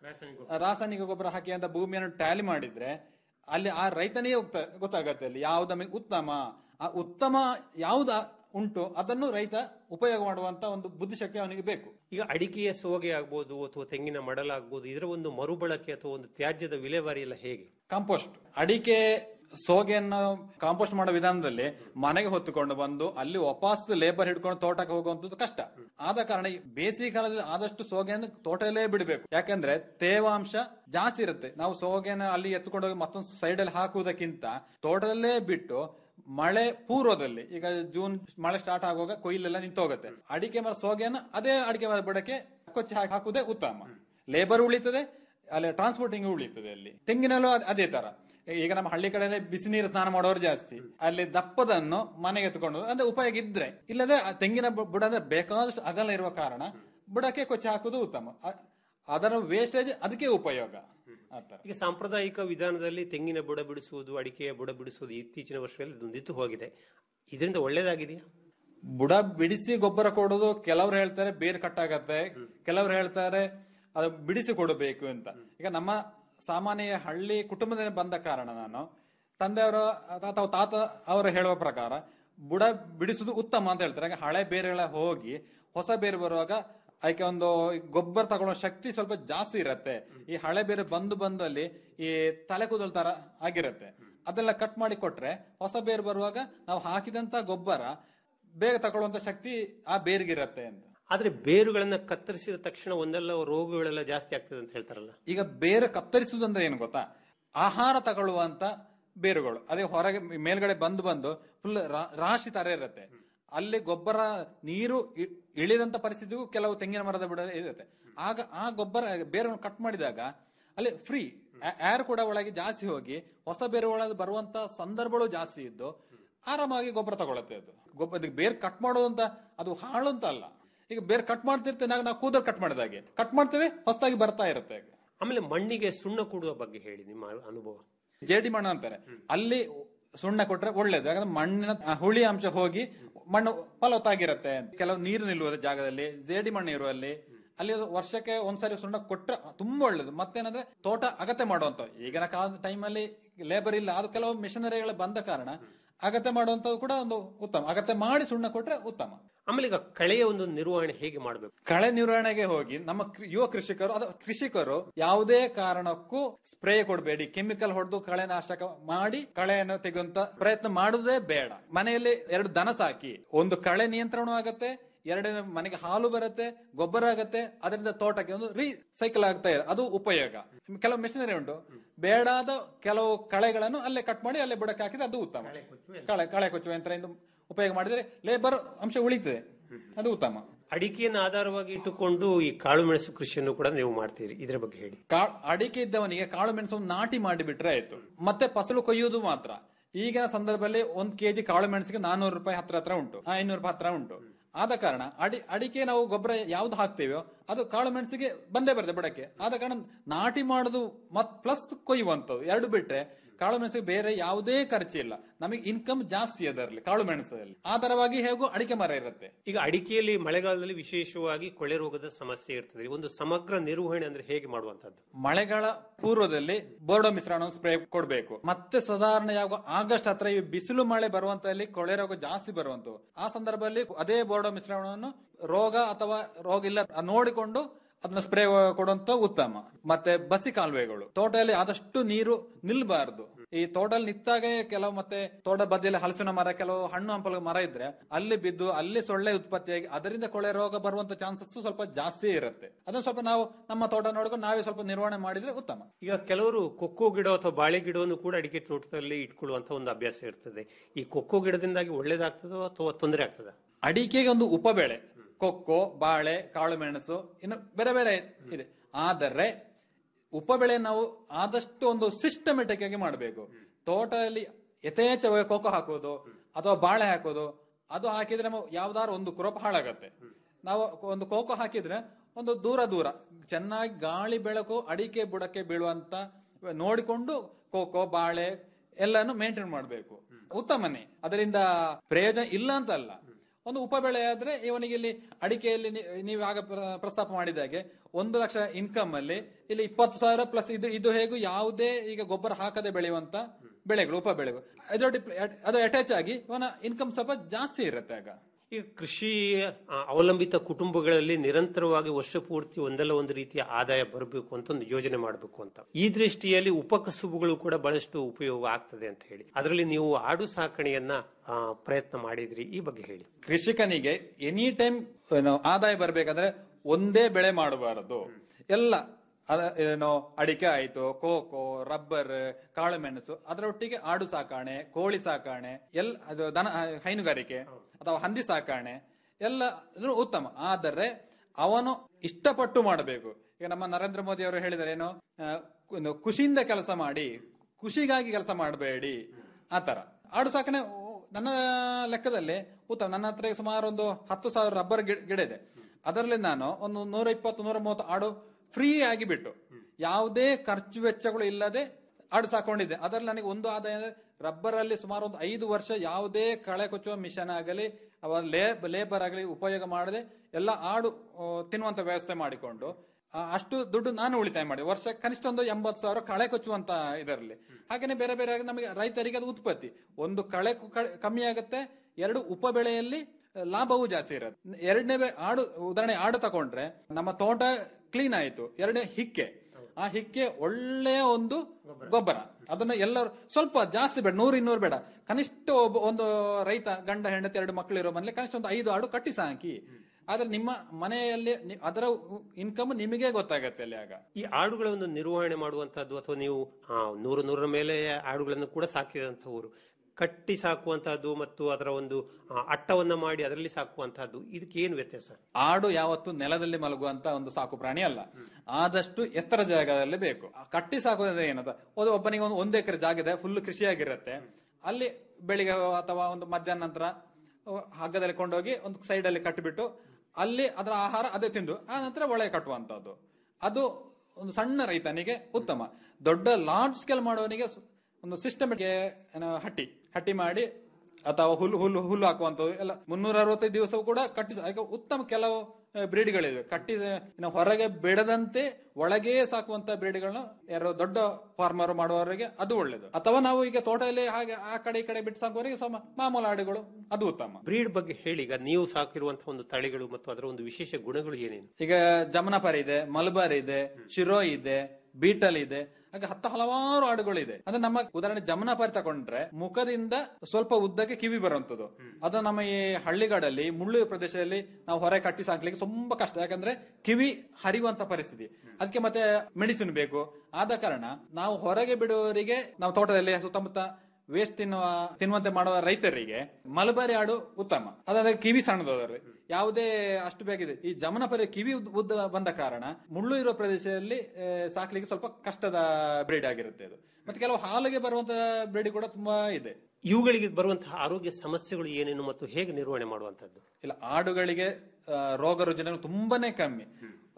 ರಾಸಾಯನಿಕ ಗೊಬ್ಬರ ಹಾಕಿ ಅಂತ ಭೂಮಿಯನ್ನು ಟ್ಯಾಲಿ ಮಾಡಿದ್ರೆ ಅಲ್ಲಿ ಆ ರೈತನಿಗೆ ಹೋಗ್ತಾ- ಗೊತ್ತಾಗತ್ತೆ ಅಲ್ಲಿ ಯಾವ್ದು ನಮಗೆ ಉತ್ತಮ ಆ ಉತ್ತಮ ಯಾವ್ದು ಉಂಟು ಅದನ್ನು ರೈತ ಉಪಯೋಗ ಮಾಡುವಂತ ಒಂದು ಬುದ್ಧಿಶಕ್ತಿ ಅವನಿಗೆ ಬೇಕು ಈಗ ಅಡಿಕೆಯ ಸೋಗೆ ಆಗ್ಬೋದು ಅಥವಾ ತೆಂಗಿನ ಮಡಲಾಗ್ಬೋದು ಇದರ ಒಂದು ಮರುಬಳಕೆ ಅಥವಾ ಒಂದು ತ್ಯಾಜ್ಯದ ವಿಲೇವಾರಿ ಎಲ್ಲ ಹೇಗೆ ಕಾಂಪೋಸ್ಟ್ ಅಡಿಕೆ ಸೋಗೆಯನ್ನು ಕಾಂಪೋಸ್ಟ್ ಮಾಡೋ ವಿಧಾನದಲ್ಲಿ ಮನೆಗೆ ಹೊತ್ತುಕೊಂಡು ಬಂದು ಅಲ್ಲಿ ವಾಪಸ್ ಲೇಬರ್ ಹಿಡ್ಕೊಂಡು ತೋಟಕ್ಕೆ ಹೋಗುವಂತದ್ದು ಕಷ್ಟ ಆದ ಕಾರಣ ಈ ಬೇಸಿಗೆ ಕಾಲದಲ್ಲಿ ಆದಷ್ಟು ಸೋಗೆಯನ್ನು ತೋಟದಲ್ಲೇ ಬಿಡಬೇಕು ಯಾಕಂದ್ರೆ ತೇವಾಂಶ ಜಾಸ್ತಿ ಇರುತ್ತೆ ನಾವು ಸೋಗೆನ ಅಲ್ಲಿ ಎತ್ಕೊಂಡು ಹೋಗಿ ಮತ್ತೊಂದು ಸೈಡ್ ಅಲ್ಲಿ ಹಾಕುವುದಕ್ಕಿಂತ ತೋಟದಲ್ಲೇ ಬಿಟ್ಟು ಮಳೆ ಪೂರ್ವದಲ್ಲಿ ಈಗ ಜೂನ್ ಮಳೆ ಸ್ಟಾರ್ಟ್ ಆಗುವಾಗ ಕೊಯ್ಲೆಲ್ಲ ನಿಂತು ಹೋಗುತ್ತೆ ಅಡಿಕೆ ಮರ ಸೋಗೆಯನ್ನು ಅದೇ ಅಡಿಕೆ ಮರ ಬುಡಕ್ಕೆ ಕೊಚ್ಚಿ ಹಾಕಿ ಹಾಕುವುದೇ ಉತ್ತಮ ಲೇಬರ್ ಉಳಿತದೆ ಅಲ್ಲಿ ಟ್ರಾನ್ಸ್ಪೋರ್ಟಿಂಗ್ ಉಳಿತದೆ ಅಲ್ಲಿ ತೆಂಗಿನಲ್ಲೂ ಅದ್- ಅದೇ ತರ ಈಗ ನಮ್ಮ ಹಳ್ಳಿ ಕಡೆ ಬಿಸಿ ನೀರು ಸ್ನಾನ ಮಾಡೋರು ಜಾಸ್ತಿ ಅಲ್ಲಿ ದಪ್ಪದನ್ನು ಮನೆಗೆ ಎತ್ಕೊಂಡು ಅಂದ್ರೆ ಉಪಯೋಗ ಇದ್ರೆ ಇಲ್ಲದೆ ಆ ತೆಂಗಿನ ಬು- ಬುಡ ಅಂದ್ರೆ ಬೇಕಾದಷ್ಟು ಅಗಲ ಇರುವ ಕಾರಣ ಬುಡಕ್ಕೆ ಕೊಚ್ಚಿ ಹಾಕುವುದು ಉತ್ತಮ ಅ- ಅದರ ವೇಸ್ಟೇಜ್ ಅದಕ್ಕೆ ಉಪಯೋಗ ಆತರ ಈಗ ಸಾಂಪ್ರದಾಯಿಕ ವಿಧಾನದಲ್ಲಿ ತೆಂಗಿನ ಬುಡ ಬಿಡಿಸುವುದು ಅಡಿಕೆಯ ಬುಡ ಬಿಡಿಸುವುದು ಇತ್ತೀಚಿನ ವರ್ಷಗಳಲ್ಲಿ ಇದು ನಿಂತು ಹೋಗಿದೆ ಇದರಿಂದ ಒಳ್ಳೇದಾಗಿದೆಯಾ ಬುಡ ಬಿಡಿಸಿ ಗೊಬ್ಬರ ಕೊಡೋದು ಕೆಲವ್ರು ಹೇಳ್ತಾರೆ ಬೇರೆ ಕಟ್ಟಾಗತ್ತೆ ಕೆಲವ್ರು ಹೇಳ್ತಾರೆ ಅದು ಬಿಡಿಸಿ ಕೊಡಬೇಕು ಅಂತ ಈಗ ನಮ್ಮ ಸಾಮಾನ್ಯ ಹಳ್ಳಿ ಕುಟುಂಬದಿಂದ ಬಂದ ಕಾರಣ ನಾನು ತಂದೆಯವರ ಅಥವಾ ತಾತ ಅವರು ಹೇಳುವ ಪ್ರಕಾರ ಬುಡ ಬಿಡಿಸುವುದು ಉತ್ತಮ ಅಂತ ಹೇಳ್ತಾರೆ ಹಾಗೆ ಹಳೆ ಬೇರೆಗಳ ಹೋಗಿ ಹೊಸ ಬೇರೆ ಬರುವಾಗ ಅದಕ್ಕೆ ಒಂದು ಗೊಬ್ಬರ ತಗೊಳ್ಳೋ ಶಕ್ತಿ ಸ್ವಲ್ಪ ಜಾಸ್ತಿ ಇರತ್ತೆ ಈ ಹಳೆ ಬೇರೆ ಬಂದು ಬಂದಲ್ಲಿ ಈ ತಲೆ ಕೂದಲು ತರ ಆಗಿರತ್ತೆ ಅದೆಲ್ಲ ಕಟ್ ಮಾಡಿ ಕೊಟ್ರೆ ಹೊಸ ಬೇರು ಬರುವಾಗ ನಾವು ಹಾಕಿದಂತ ಗೊಬ್ಬರ ಬೇಗ ತಗೊಳ್ಳುವಂತ ಶಕ್ತಿ ಆ ಬೇರಿಗಿರತ್ತೆ ಅಂತ ಆದ್ರೆ ಬೇರುಗಳನ್ನ ಕತ್ತರಿಸಿದ ತಕ್ಷಣ ಒಂದೆಲ್ಲ ರೋಗಗಳೆಲ್ಲ ಜಾಸ್ತಿ ಆಗ್ತದೆ ಅಂತ ಹೇಳ್ತಾರಲ್ಲ ಈಗ ಬೇರು ಕತ್ತರಿಸುವುದಂದ್ರೆ ಏನು ಗೊತ್ತಾ ಆಹಾರ ತಗೊಳ್ಳುವಂತ ಬೇರುಗಳು ಅದೇ ಹೊರಗೆ ಮೇಲ್ಗಡೆ ಬಂದು ಬಂದು ಫುಲ್ ರಾಶಿ ತರ ಇರುತ್ತೆ ಅಲ್ಲಿ ಗೊಬ್ಬರ ನೀರು ಇ- ಇಳಿದಂತ ಪರಿಸ್ಥಿತಿಗೂ ಕೆಲವು ತೆಂಗಿನ ಮರದ ಬುಡ ಇರುತ್ತೆ ಆಗ ಆ ಗೊಬ್ಬರ ಬೇರನ್ನು ಕಟ್ ಮಾಡಿದಾಗ ಅಲ್ಲಿ ಫ್ರೀ ಏರ್ ಕೂಡ ಒಳಗೆ ಜಾಸ್ತಿ ಹೋಗಿ ಹೊಸ ಬೇರೆ ಒಳಗೆ ಬರುವಂತ ಸಂದರ್ಭಗಳು ಜಾಸ್ತಿ ಇದ್ದು ಆರಾಮಾಗಿ ಗೊಬ್ಬರ ತಗೊಳುತ್ತೆ ಅದು ಗೊಬ್ಬರ ಇದಕ್ಕೆ ಬೇರೆ ಕಟ್ ಮಾಡೋದು ಅಂತ ಅದು ಹಾಳು ಅಂತ ಅಲ್ಲ ಈಗ ಬೇರೆ ಕಟ್ ಮಾಡ್ತಿರ್ತೇವೆ ನಾವು ನಾವು ಕೂದಲು ಕಟ್ ಮಾಡಿದಾಗೆ ಕಟ್ ಮಾಡ್ತೇವೆ ಹೊಸದಾಗಿ ಬರ್ತಾ ಇರುತ್ತೆ ಆಮೇಲೆ ಮಣ್ಣಿಗೆ ಸುಣ್ಣ ಕೂಡುವ ಬಗ್ಗೆ ಹೇಳಿ ನಿಮ್ಮ ಅನುಭವ ಜೇಡಿ ಮಣ್ಣು ಅಂತಾರೆ ಅಲ್ಲಿ ಸುಣ್ಣ ಕೊಟ್ರೆ ಒಳ್ಳೇದು ಯಾಕಂದ್ರೆ ಮಣ್ಣಿನ ಆ ಹುಳಿ ಅಂಶ ಹೋಗಿ ಮಣ್ಣು ಫಲವತ್ತಾಗಿರುತ್ತೆ ಕೆಲವು ನೀರು ನಿಲ್ಲುವ ಜಾಗದಲ್ಲಿ ಜೇಡಿ ಮಣ್ಣು ಇರುವಲ್ಲಿ ಅಲ್ಲಿ ವರ್ಷಕ್ಕೆ ಒಂದ್ಸರಿ ಸುಣ್ಣ ಕೊಟ್ರೆ ತುಂಬಾ ಒಳ್ಳೇದು ಮತ್ತೇನಂದ್ರೆ ತೋಟ ಅಗತ್ಯ ಮಾಡುವಂತ ಈಗಿನ ಕಾಲದ ಟೈಮಲ್ಲಿ ಲೇಬರ್ ಇಲ್ಲ ಅದು ಕೆಲವು ಮಿಷನರಿಗಳು ಬಂದ ಕಾರಣ ಅಗತ್ಯ ಮಾಡುವಂತದ್ದು ಕೂಡ ಒಂದು ಉತ್ತಮ ಅಗತ್ಯ ಮಾಡಿ ಸುಣ್ಣ ಕೊಟ್ರೆ ಉತ್ತಮ ಆಮೇಲೆ ಈಗ ಕಳೆಯ ಒಂದು ನಿರ್ವಹಣೆ ಹೇಗೆ ಮಾಡಬೇಕು ಕಳೆ ನಿರ್ವಹಣೆಗೆ ಹೋಗಿ ನಮ್ಮ ಕೃ- ಯುವ ಕೃಷಿಕರು ಅದು ಕೃಷಿಕರು ಯಾವುದೇ ಕಾರಣಕ್ಕೂ ಸ್ಪ್ರೇ ಕೊಡಬೇಡಿ ಕೆಮಿಕಲ್ ಹೊಡೆದು ಕಳೆನಾಶಕ ಮಾಡಿ ಕಳೆಯನ್ನು ತೆಗೆಯುವಂತ ಪ್ರಯತ್ನ ಮಾಡುವುದೇ ಬೇಡ ಮನೆಯಲ್ಲಿ ಎರಡು ದನ ಸಾಕಿ ಒಂದು ಕಳೆ ನಿಯಂತ್ರಣ ಆಗತ್ತೆ ಎರಡನೇ ಮನೆಗೆ ಹಾಲು ಬರುತ್ತೆ ಗೊಬ್ಬರ ಆಗತ್ತೆ ಅದರಿಂದ ತೋಟಕ್ಕೆ ಒಂದು ರೀಸೈಕಲ್ ಆಗ್ತಾ ಇದೆ ಅದು ಉಪಯೋಗ ಕೆಲವು ಮೆಷಿನರಿ ಉಂಟು ಬೇಡಾದ ಕೆಲವು ಕಳೆಗಳನ್ನು ಅಲ್ಲೇ ಕಟ್ ಮಾಡಿ ಅಲ್ಲೇ ಬುಡಕ್ಕೆ ಹಾಕಿದ್ರೆ ಅದು ಉತ್ತಮ ಕಳೆ ಕಳೆ ಕೊಚ್ಚುವ ಯಂತ್ರದಿಂದ ಉಪಯೋಗ ಮಾಡಿದ್ರೆ ಲೇಬರ್ ಅಂಶ ಉಳಿತದೆ ಅದು ಉತ್ತಮ ಅಡಿಕೆಯನ್ನು ಆಧಾರವಾಗಿ ಇಟ್ಟುಕೊಂಡು ಈ ಕಾಳು ಮೆಣಸು ಕೃಷಿಯನ್ನು ಕೂಡ ನೀವು ಮಾಡ್ತೀರಿ ಇದ್ರ ಬಗ್ಗೆ ಹೇಳಿ ಕಾಳು ಅಡಿಕೆ ಇದ್ದವನಿಗೆ ಕಾಳು ಮೆಣಸು ನಾಟಿ ಮಾಡಿಬಿಟ್ರೆ ಆಯ್ತು ಮತ್ತೆ ಫಸಲು ಕೊಯ್ಯುವುದು ಮಾತ್ರ ಈಗಿನ ಸಂದರ್ಭದಲ್ಲಿ ಒಂದ್ ಕೆಜಿ ಕಾಳು ಮೆಣಸಿಗೆ ನಾನೂರು ರೂಪಾಯಿ ಹತ್ರ ಹತ್ರ ಉಂಟು ಆ, ಐನೂರು ರೂಪಾಯಿ ಹತ್ರ ಉಂಟು ಆದ ಕಾರಣ ಅಡಿ ಅಡಿಕೆ ನಾವು ಗೊಬ್ಬರ ಯಾವ್ದು ಹಾಕ್ತೇವೋ ಅದು ಕಾಳು ಮೆಣಸಿಗೆ ಬಂದೇ ಬರುತ್ತೆ ಬುಡಕ್ಕೆ ಆದ ಕಾರಣ ನಾಟಿ ಮಾಡುದು ಮತ್ ಪ್ಲಸ್ ಕೊಯ್ಯುವಂಥದ್ದು ಎರಡು ಬಿಟ್ರೆ ಕಾಳು ಮೆಣಸಿಗೆ ಬೇರೆ ಯಾವುದೇ ಖರ್ಚಿಲ್ಲ ನಮಗೆ ಇನ್ಕಮ್ ಜಾಸ್ತಿ ಅದರಲ್ಲಿ ಕಾಳು ಮೆಣಸಲ್ಲಿ ಆ ತರವಾಗಿ ಹೇಗೂ ಅಡಿಕೆ ಮರ ಇರುತ್ತೆ ಈಗ ಅಡಿಕೆಯಲ್ಲಿ ಮಳೆಗಾಲದಲ್ಲಿ ವಿಶೇಷವಾಗಿ ಕೊಳೆ ರೋಗದ ಸಮಸ್ಯೆ ಇರ್ತದೆ ಒಂದು ಸಮಗ್ರ ನಿರ್ವಹಣೆ ಅಂದ್ರೆ ಹೇಗೆ ಮಾಡುವಂತದ್ದು ಮಳೆಗಾಲ ಪೂರ್ವದಲ್ಲಿ ಬೋರ್ಡೋ ಮಿಶ್ರಣ ಸ್ಪ್ರೇ ಕೊಡಬೇಕು ಮತ್ತೆ ಸಾಧಾರಣ ಯಾವ ಆಗಸ್ಟ್ ಹತ್ರ ಈ ಬಿಸಿಲು ಮಳೆ ಬರುವಂತಲ್ಲಿ ಕೊಳೆ ರೋಗ ಜಾಸ್ತಿ ಬರುವಂತವು ಆ ಸಂದರ್ಭದಲ್ಲಿ ಅದೇ ಬೋರ್ಡೋ ಮಿಶ್ರಣವನ್ನು ರೋಗ ಅಥವಾ ರೋಗ ಇಲ್ಲ ನೋಡಿಕೊಂಡು ಅದನ್ನ ಸ್ಪ್ರೇ ಕೊಡುವಂತ ಉತ್ತಮ ಮತ್ತೆ ಬಸಿ ಕಾಲುವೆಗಳು ತೋಟದಲ್ಲಿ ಆದಷ್ಟು ನೀರು ನಿಲ್ಬಾರ್ದು ಈ ತೋಟದಲ್ಲಿ ನಿಂತಾಗ ಕೆಲವು ಮತ್ತೆ ತೋಟ ಬದಿಯಲ್ಲಿ ಹಲಸಿನ ಮರ ಕೆಲವು ಹಣ್ಣು ಹಂಪಲ ಮರ ಇದ್ರೆ ಅಲ್ಲಿ ಬಿದ್ದು ಅಲ್ಲಿ ಸೊಳ್ಳೆ ಉತ್ಪತ್ತಿಯಾಗಿ ಅದರಿಂದ ಕೊಳೆ ರೋಗ ಬರುವಂತ ಚಾನ್ಸಸ್ ಸ್ವಲ್ಪ ಜಾಸ್ತಿ ಇರುತ್ತೆ ಅದನ್ನ ಸ್ವಲ್ಪ ನಾವು ನಮ್ಮ ತೋಟ ನೋಡ್ಕೊಂಡು ನಾವೇ ಸ್ವಲ್ಪ ನಿರ್ವಹಣೆ ಮಾಡಿದ್ರೆ ಉತ್ತಮ ಈಗ ಕೆಲವರು ಕೊಕ್ಕೋ ಗಿಡ ಅಥವಾ ಬಾಳೆ ಗಿಡವನ್ನು ಕೂಡ ಅಡಿಕೆ ತೋಟದಲ್ಲಿ ಇಟ್ಕೊಳ್ಳುವಂತ ಒಂದು ಅಭ್ಯಾಸ ಇರ್ತದೆ ಈ ಕೊಕ್ಕೋ ಗಿಡದಿಂದಾಗಿ ಒಳ್ಳೇದಾಗ್ತದೋ ಅಥವಾ ತೊಂದರೆ ಆಗ್ತದ ಅಡಿಕೆಗೆ ಒಂದು ಉಪಬೆಳೆ ಕೊಕ್ಕೋ ಬಾಳೆ ಕಾಳು ಮೆಣಸು ಇನ್ನು ಬೇರೆ ಬೇರೆ ಇದೆ ಆದರೆ ಉಪಬೆಳೆ ನಾವು ಆದಷ್ಟು ಒಂದು ಸಿಸ್ಟಮೆಟಿಕ್ ಆಗಿ ಮಾಡಬೇಕು ತೋಟದಲ್ಲಿ ಯಥೇಚ್ಛವಾಗಿ ಕೊಕ್ಕೋ ಹಾಕೋದು ಅಥವಾ ಬಾಳೆ ಹಾಕೋದು ಅದು ಹಾಕಿದ್ರೆ ನಾವು ಯಾವ್ದಾದ್ರು ಒಂದು ಕ್ರಾಪ್ ಹಾಳಾಗತ್ತೆ ನಾವು ಒಂದು ಕೋಕೋ ಹಾಕಿದ್ರೆ ಒಂದು ದೂರ ದೂರ ಚೆನ್ನಾಗಿ ಗಾಳಿ ಬೆಳಕು ಅಡಿಕೆ ಬುಡಕ್ಕೆ ಬೀಳುವಂತ ನೋಡಿಕೊಂಡು ಕೋಕೋ ಬಾಳೆ ಎಲ್ಲಾನು ಮೇಂಟೈನ್ ಮಾಡಬೇಕು ಉತ್ತಮನೇ ಅದರಿಂದ ಪ್ರಯೋಜನ ಇಲ್ಲ ಅಂತ ಅಲ್ಲ ಒಂದು ಉಪಬೆಳೆ ಆದ್ರೆ ಇವನಿಗೆ ಇಲ್ಲಿ ಅಡಿಕೆಯಲ್ಲಿ ನೀ- ನೀವು ಆಗ ಪ್ರ- ಪ್ರಸ್ತಾಪ ಮಾಡಿದಾಗೆ ಒಂದು ಲಕ್ಷ ಇನ್ಕಮ್ ಅಲ್ಲಿ ಇಲ್ಲಿ ಇಪ್ಪತ್ತು ಸಾವಿರ ಪ್ಲಸ್ ಇದು ಇದು ಹೇಗೂ ಯಾವುದೇ ಈಗ ಗೊಬ್ಬರ ಹಾಕದೆ ಬೆಳೆಯುವಂತ ಬೆಳೆಗಳು ಉಪಬೆಳೆಗಳು ಅದರೊಟ್ಟಿಗೆ ಪ್ಲ- ಅದು ಅಟ್ಯಾಚ್ ಆಗಿ ಇವನ ಇನ್ಕಮ್ ಸ್ವಲ್ಪ ಜಾಸ್ತಿ ಇರುತ್ತೆ ಆಗ ಈಗ ಕೃಷಿ ಆ, ಅವಲಂಬಿತ ಕುಟುಂಬಗಳಲ್ಲಿ ನಿರಂತರವಾಗಿ ವರ್ಷ ಪೂರ್ತಿ ಒಂದಲ್ಲ ಒಂದು ರೀತಿಯ ಆದಾಯ ಬರಬೇಕು ಅಂತ ಒಂದು ಯೋಜನೆ ಮಾಡಬೇಕು ಅಂತ ಈ ದೃಷ್ಟಿಯಲ್ಲಿ ಉಪಕಸುಬುಗಳು ಕೂಡ ಬಹಳಷ್ಟು ಉಪಯೋಗ ಆಗ್ತದೆ ಅಂತ ಹೇಳಿ ಅದರಲ್ಲಿ ನೀವು ಆಡು ಸಾಕಣೆಯನ್ನ ಆ, ಪ್ರಯತ್ನ ಮಾಡಿದ್ರಿ ಈ ಬಗ್ಗೆ ಹೇಳಿ ಕೃಷಿಕನಿಗೆ ಎನಿ ಟೈಮ್ ಆದಾಯ ಬರ್ಬೇಕಂದ್ರೆ ಒಂದೇ ಬೆಳೆ ಮಾಡಬಾರದು ಎಲ್ಲ ಅದ- ಏನು ಅಡಿಕೆ ಆಯ್ತು ಕೋಕೋ ರಬ್ಬರ್ ಕಾಳುಮೆಣಸು ಅದರೊಟ್ಟಿಗೆ ಆಡು ಸಾಕಾಣೆ ಕೋಳಿ ಸಾಕಾಣೆ ಎಲ್ ಅದು ದನ ಹೈನುಗಾರಿಕೆ ಅಥವಾ ಹಂದಿ ಸಾಕಾಣೆ ಎಲ್ಲ ಇದ್ರು ಉತ್ತಮ ಆದರೆ ಅವನು ಇಷ್ಟಪಟ್ಟು ಮಾಡಬೇಕು ಈಗ ನಮ್ಮ ನರೇಂದ್ರ ಮೋದಿ ಅವರು ಹೇಳಿದರೆ ಏನು ಆ, ಒಂದು ಖುಷಿಯಿಂದ ಕೆಲಸ ಮಾಡಿ ಖುಷಿಗಾಗಿ ಕೆಲಸ ಮಾಡಬೇಡಿ ಆತರ ಆಡು ಸಾಕಣೆ ಓ, ನನ್ನ ಲೆಕ್ಕದಲ್ಲಿ ಉತ್ತಮ ನನ್ನ ಹತ್ರ ಈಗ ಸುಮಾರು ಒಂದು ಹತ್ತು ಸಾವಿರ ರಬ್ಬರ್ ಗಿ- ಗಿಡ ಇದೆ ಅದರಲ್ಲಿ ನಾನು ಒಂದು ನೂರ ಇಪ್ಪತ್ತು ನೂರ ಮೂವತ್ತು ಆಡು ಫ್ರೀ ಆಗಿ ಬಿಟ್ಟು ಯಾವುದೇ ಖರ್ಚು ವೆಚ್ಚಗಳು ಇಲ್ಲದೆ ಆಡು ಸಾಕೊಂಡಿದ್ದೆ ಅದರಲ್ಲಿ ನನಗೆ ಒಂದು ಆದಾಯ ಅಂದ್ರೆ ರಬ್ಬರ್ ಅಲ್ಲಿ ಸುಮಾರು ಒಂದು ಐದು ವರ್ಷ ಯಾವುದೇ ಕಳೆ ಕೊಚ್ಚುವ ಮಿಷನ್ ಆಗಲಿ ಅವ ಲೇಬ್ ಲೇಬರ್ ಆಗಲಿ ಉಪಯೋಗ ಮಾಡದೆ ಎಲ್ಲ ಆಡು ಆ, ತಿನ್ನುವಂತ ವ್ಯವಸ್ಥೆ ಮಾಡಿಕೊಂಡು ಆ, ಅಷ್ಟು ದುಡ್ಡು ನಾನು ಉಳಿತಾಯ ಮಾಡಿ ವರ್ಷ ಕನಿಷ್ಠ ಒಂದು ಎಂಬತ್ತು ಸಾವಿರ ಕಳೆ ಕೊಚ್ಚುವಂತ ಇದರಲ್ಲಿ ಹಾಗೇನೆ ಬೇರೆ ಬೇರೆ ಆಗಿ ನಮಗೆ ರೈತರಿಗೆ ಅದು ಉತ್ಪತ್ತಿ ಒಂದು ಕಳೆ ಕು- ಕಳೆ- ಕಮ್ಮಿ ಆಗುತ್ತೆ ಎರಡು ಉಪ ಬೆಳೆಯಲ್ಲಿ ಲಾಭವೂ ಜಾಸ್ತಿ ಇರುತ್ತೆ ಎರಡನೇ ಬೆ- ಆಡು ಉದಾಹರಣೆ ಆಡು ತಗೊಂಡ್ರೆ ನಮ್ಮ ತೋಟ ಕ್ಲೀನ್ ಆಯಿತು ಎರಡನೇ ಹಿಕ್ಕೆ ಆ ಹಿಕ್ಕೆ ಒಳ್ಳೆಯ ಒಂದು ಗೊಬ್ಬರ ಅದನ್ನ ಎಲ್ಲರೂ ಸ್ವಲ್ಪ ಜಾಸ್ತಿ ಬೇಡ ನೂರು ಇನ್ನೂರು ಬೇಡ ಕನಿಷ್ಠ ಒಬ್ಬ ಒಂದು ರೈತ ಗಂಡ ಹೆಂಡತಿ ಎರಡು ಮಕ್ಕಳು ಇರೋ ಮನೇಲಿ ಕನಿಷ್ಠ ಒಂದು ಐದು ಆಡು ಕಟ್ಟಿ ಸಾಕಿ ಆದ್ರೆ ನಿಮ್ಮ ಮನೆಯಲ್ಲಿ ನಿ- ಅದರ ಇನ್ಕಮ್ ನಿಮಗೆ ಗೊತ್ತಾಗತ್ತೆ ಅಲ್ಲಿ ಆಗ ಈ ಆಡುಗಳ ಒಂದು ನಿರ್ವಹಣೆ ಮಾಡುವಂತಹದ್ದು ಅಥವಾ ನೀವು ಆ, ನೂರು ನೂರರ ಮೇಲೆ ಆಡುಗಳನ್ನು ಕೂಡ ಸಾಕಿದಂತಹವರು ಕಟ್ಟಿ ಸಾಕುವಂತಹದ್ದು ಮತ್ತು ಅದರ ಒಂದು ಆ, ಅಟ್ಟವನ್ನ ಮಾಡಿ ಅದರಲ್ಲಿ ಸಾಕುವಂತಹದ್ದು ಇದಕ್ಕೆ ಏನು ವ್ಯತ್ಯಾಸ ಆಡು ಯಾವತ್ತು ನೆಲದಲ್ಲಿ ಮಲಗುವಂತ ಒಂದು ಸಾಕು ಪ್ರಾಣಿ ಅಲ್ಲ ಆದಷ್ಟು ಎತ್ತರ ಜಾಗದಲ್ಲಿ ಬೇಕು ಆ ಕಟ್ಟಿ ಸಾಕೋದ್ರೆ ಏನದ ಒಂದು ಒಬ್ಬನಿಗೆ ಒಂದು ಒಂದು ಎಕರೆ ಜಾಗ ಇದೆ ಫುಲ್ ಕೃಷಿಯಾಗಿರುತ್ತೆ ಅಲ್ಲಿ ಬೆಳಿಗ್ಗೆ ಅಥವಾ ಒಂದು ಮಧ್ಯಾಹ್ನ ನಂತರ ಅಹ್, ಹಗ್ಗದಲ್ಲಿ ಕೊಂಡೋಗಿ ಒಂದು ಸೈಡ್ ಅಲ್ಲಿ ಕಟ್ಟಿಬಿಟ್ಟು ಅಲ್ಲಿ ಅದರ ಆಹಾರ ಅದೇ ತಿಂದು ಆ ನಂತರ ಒಳಗೆ ಕಟ್ಟುವಂತದ್ದು ಅದು ಒಂದು ಸಣ್ಣ ರೈತನಿಗೆ ಉತ್ತಮ ದೊಡ್ಡ ಲಾರ್ಜ್ ಸ್ಕೇಲ್ ಮಾಡುವವನಿಗೆ ಸು- ಒಂದು ಸಿಸ್ಟಮೆಟಿಕ್ ಹಟ್ಟಿ ಹಟ್ಟಿ ಮಾಡಿ ಅಥವಾ ಹುಲ್ಲು ಹುಲ್ಲು ಹುಲ್ಲು ಹಾಕುವಂಥದ್ದು ಎಲ್ಲ ಮುನ್ನೂರ ಅರವತ್ತೈದು ದಿವಸ ಕೂಡ ಕಟ್ಟಿ ಯಾಕೆ ಉತ್ತಮ ಕೆಲವು ಬ್ರೀಡ್ಗಳಿವೆ ಕಟ್ಟಿ ಇನ್ನು ಹೊರಗೆ ಬಿಡದಂತೆ ಒಳಗೆ ಸಾಕುವಂತ ಬ್ರೀಡ್ಗಳನ್ನ ಯಾರೋ ದೊಡ್ಡ ಫಾರ್ಮರ್ ಮಾಡುವವರಿಗೆ ಅದು ಒಳ್ಳೇದು ಅಥವಾ ನಾವು ಈಗ ತೋಟದಲ್ಲಿ ಹಾಗೆ ಆ ಕಡೆ ಈ ಕಡೆ ಬಿಟ್ಟು ಸಾಕುವವರಿಗೆ ಸಮ ಮಾಮೂಲು ಆಡುಗಳು ಅದು ಉತ್ತಮ ಬ್ರೀಡ್ ಬಗ್ಗೆ ಹೇಳಿ ಈಗ ನೀವು ಸಾಕಿರುವಂತಹ ಒಂದು ತಳಿಗಳು ಮತ್ತು ಅದರ ಒಂದು ವಿಶೇಷ ಗುಣಗಳು ಏನೇನು ಈಗ ಜಮನಾಪರ್ ಇದೆ ಮಲಬಾರ್ ಇದೆ ಶಿರೋ ಇದೆ ಬೀಟಲ್ ಇದೆ ಹಾಗೆ ಹತ್ತು ಹಲವಾರು ಆಡುಗಳಿದೆ ಅಂದ್ರೆ ನಮ್ಮ ಉದಾಹರಣೆ ಜಮನಾಪರಿ ತಗೊಂಡ್ರೆ ಮುಖದಿಂದ ಸ್ವಲ್ಪ ಉದ್ದಕ್ಕೆ ಕಿವಿ ಬರುವಂತದ್ದು ಅದು ನಮ್ಮ ಈ ಹಳ್ಳಿಗಾಡಲ್ಲಿ ಮುಳ್ಳು ಪ್ರದೇಶದಲ್ಲಿ ನಾವು ಹೊರ ಕಟ್ಟಿ ಸಾಕ್ಲಿಕ್ಕೆ ತುಂಬಾ ಕಷ್ಟ ಯಾಕಂದ್ರೆ ಕಿವಿ ಹರಿಯುವಂತ ಪರಿಸ್ಥಿತಿ ಅದಕ್ಕೆ ಮತ್ತೆ ಮೆಡಿಸಿನ್ ಬೇಕು ಆದ ಕಾರಣ ನಾವು ಹೊರಗೆ ಬಿಡುವವರಿಗೆ ನಾವು ತೋಟದಲ್ಲಿ ಸುತ್ತಮುತ್ತ ವೇಸ್ಟ್ ತಿನ್ನುವ ತಿನ್ನುವಂತೆ ಮಾಡುವ ರೈತರಿಗೆ ಮಲಬಾರಿ ಆಡು ಉತ್ತಮ ಅದಾದ್ರೆ ಕಿವಿ ಸಣ್ಣದವ್ರಿ ಯಾವುದೇ ಅಷ್ಟು ಬೇಕಿದೆ ಈ ಜಮನಪರಿ ಕಿವಿ ಉದ್ದ- ಉದ್ದ ಬಂದ ಕಾರಣ ಮುಳ್ಳು ಇರೋ ಪ್ರದೇಶದಲ್ಲಿ ಆ, ಸಾಕ್ಲಿಕ್ಕೆ ಸ್ವಲ್ಪ ಕಷ್ಟದ ಬ್ರೀಡ್ ಆಗಿರುತ್ತೆ ಅದು ಮತ್ತೆ ಕೆಲವು ಹಾಲಿಗೆ ಬರುವಂತ ಬ್ರೀಡ್ ಕೂಡ ತುಂಬಾ ಇದೆ ಇವುಗಳಿಗೆ ಬರುವಂತಹ ಆರೋಗ್ಯ ಸಮಸ್ಯೆಗಳು ಏನೇನು ಮತ್ತು ಹೇಗೆ ನಿರ್ವಹಣೆ ಮಾಡುವಂತದ್ದು ಇಲ್ಲ ಆಡುಗಳಿಗೆ ಆ, ರೋಗ ರುಜಿನಗಳು ತುಂಬಾನೇ ಕಮ್ಮಿ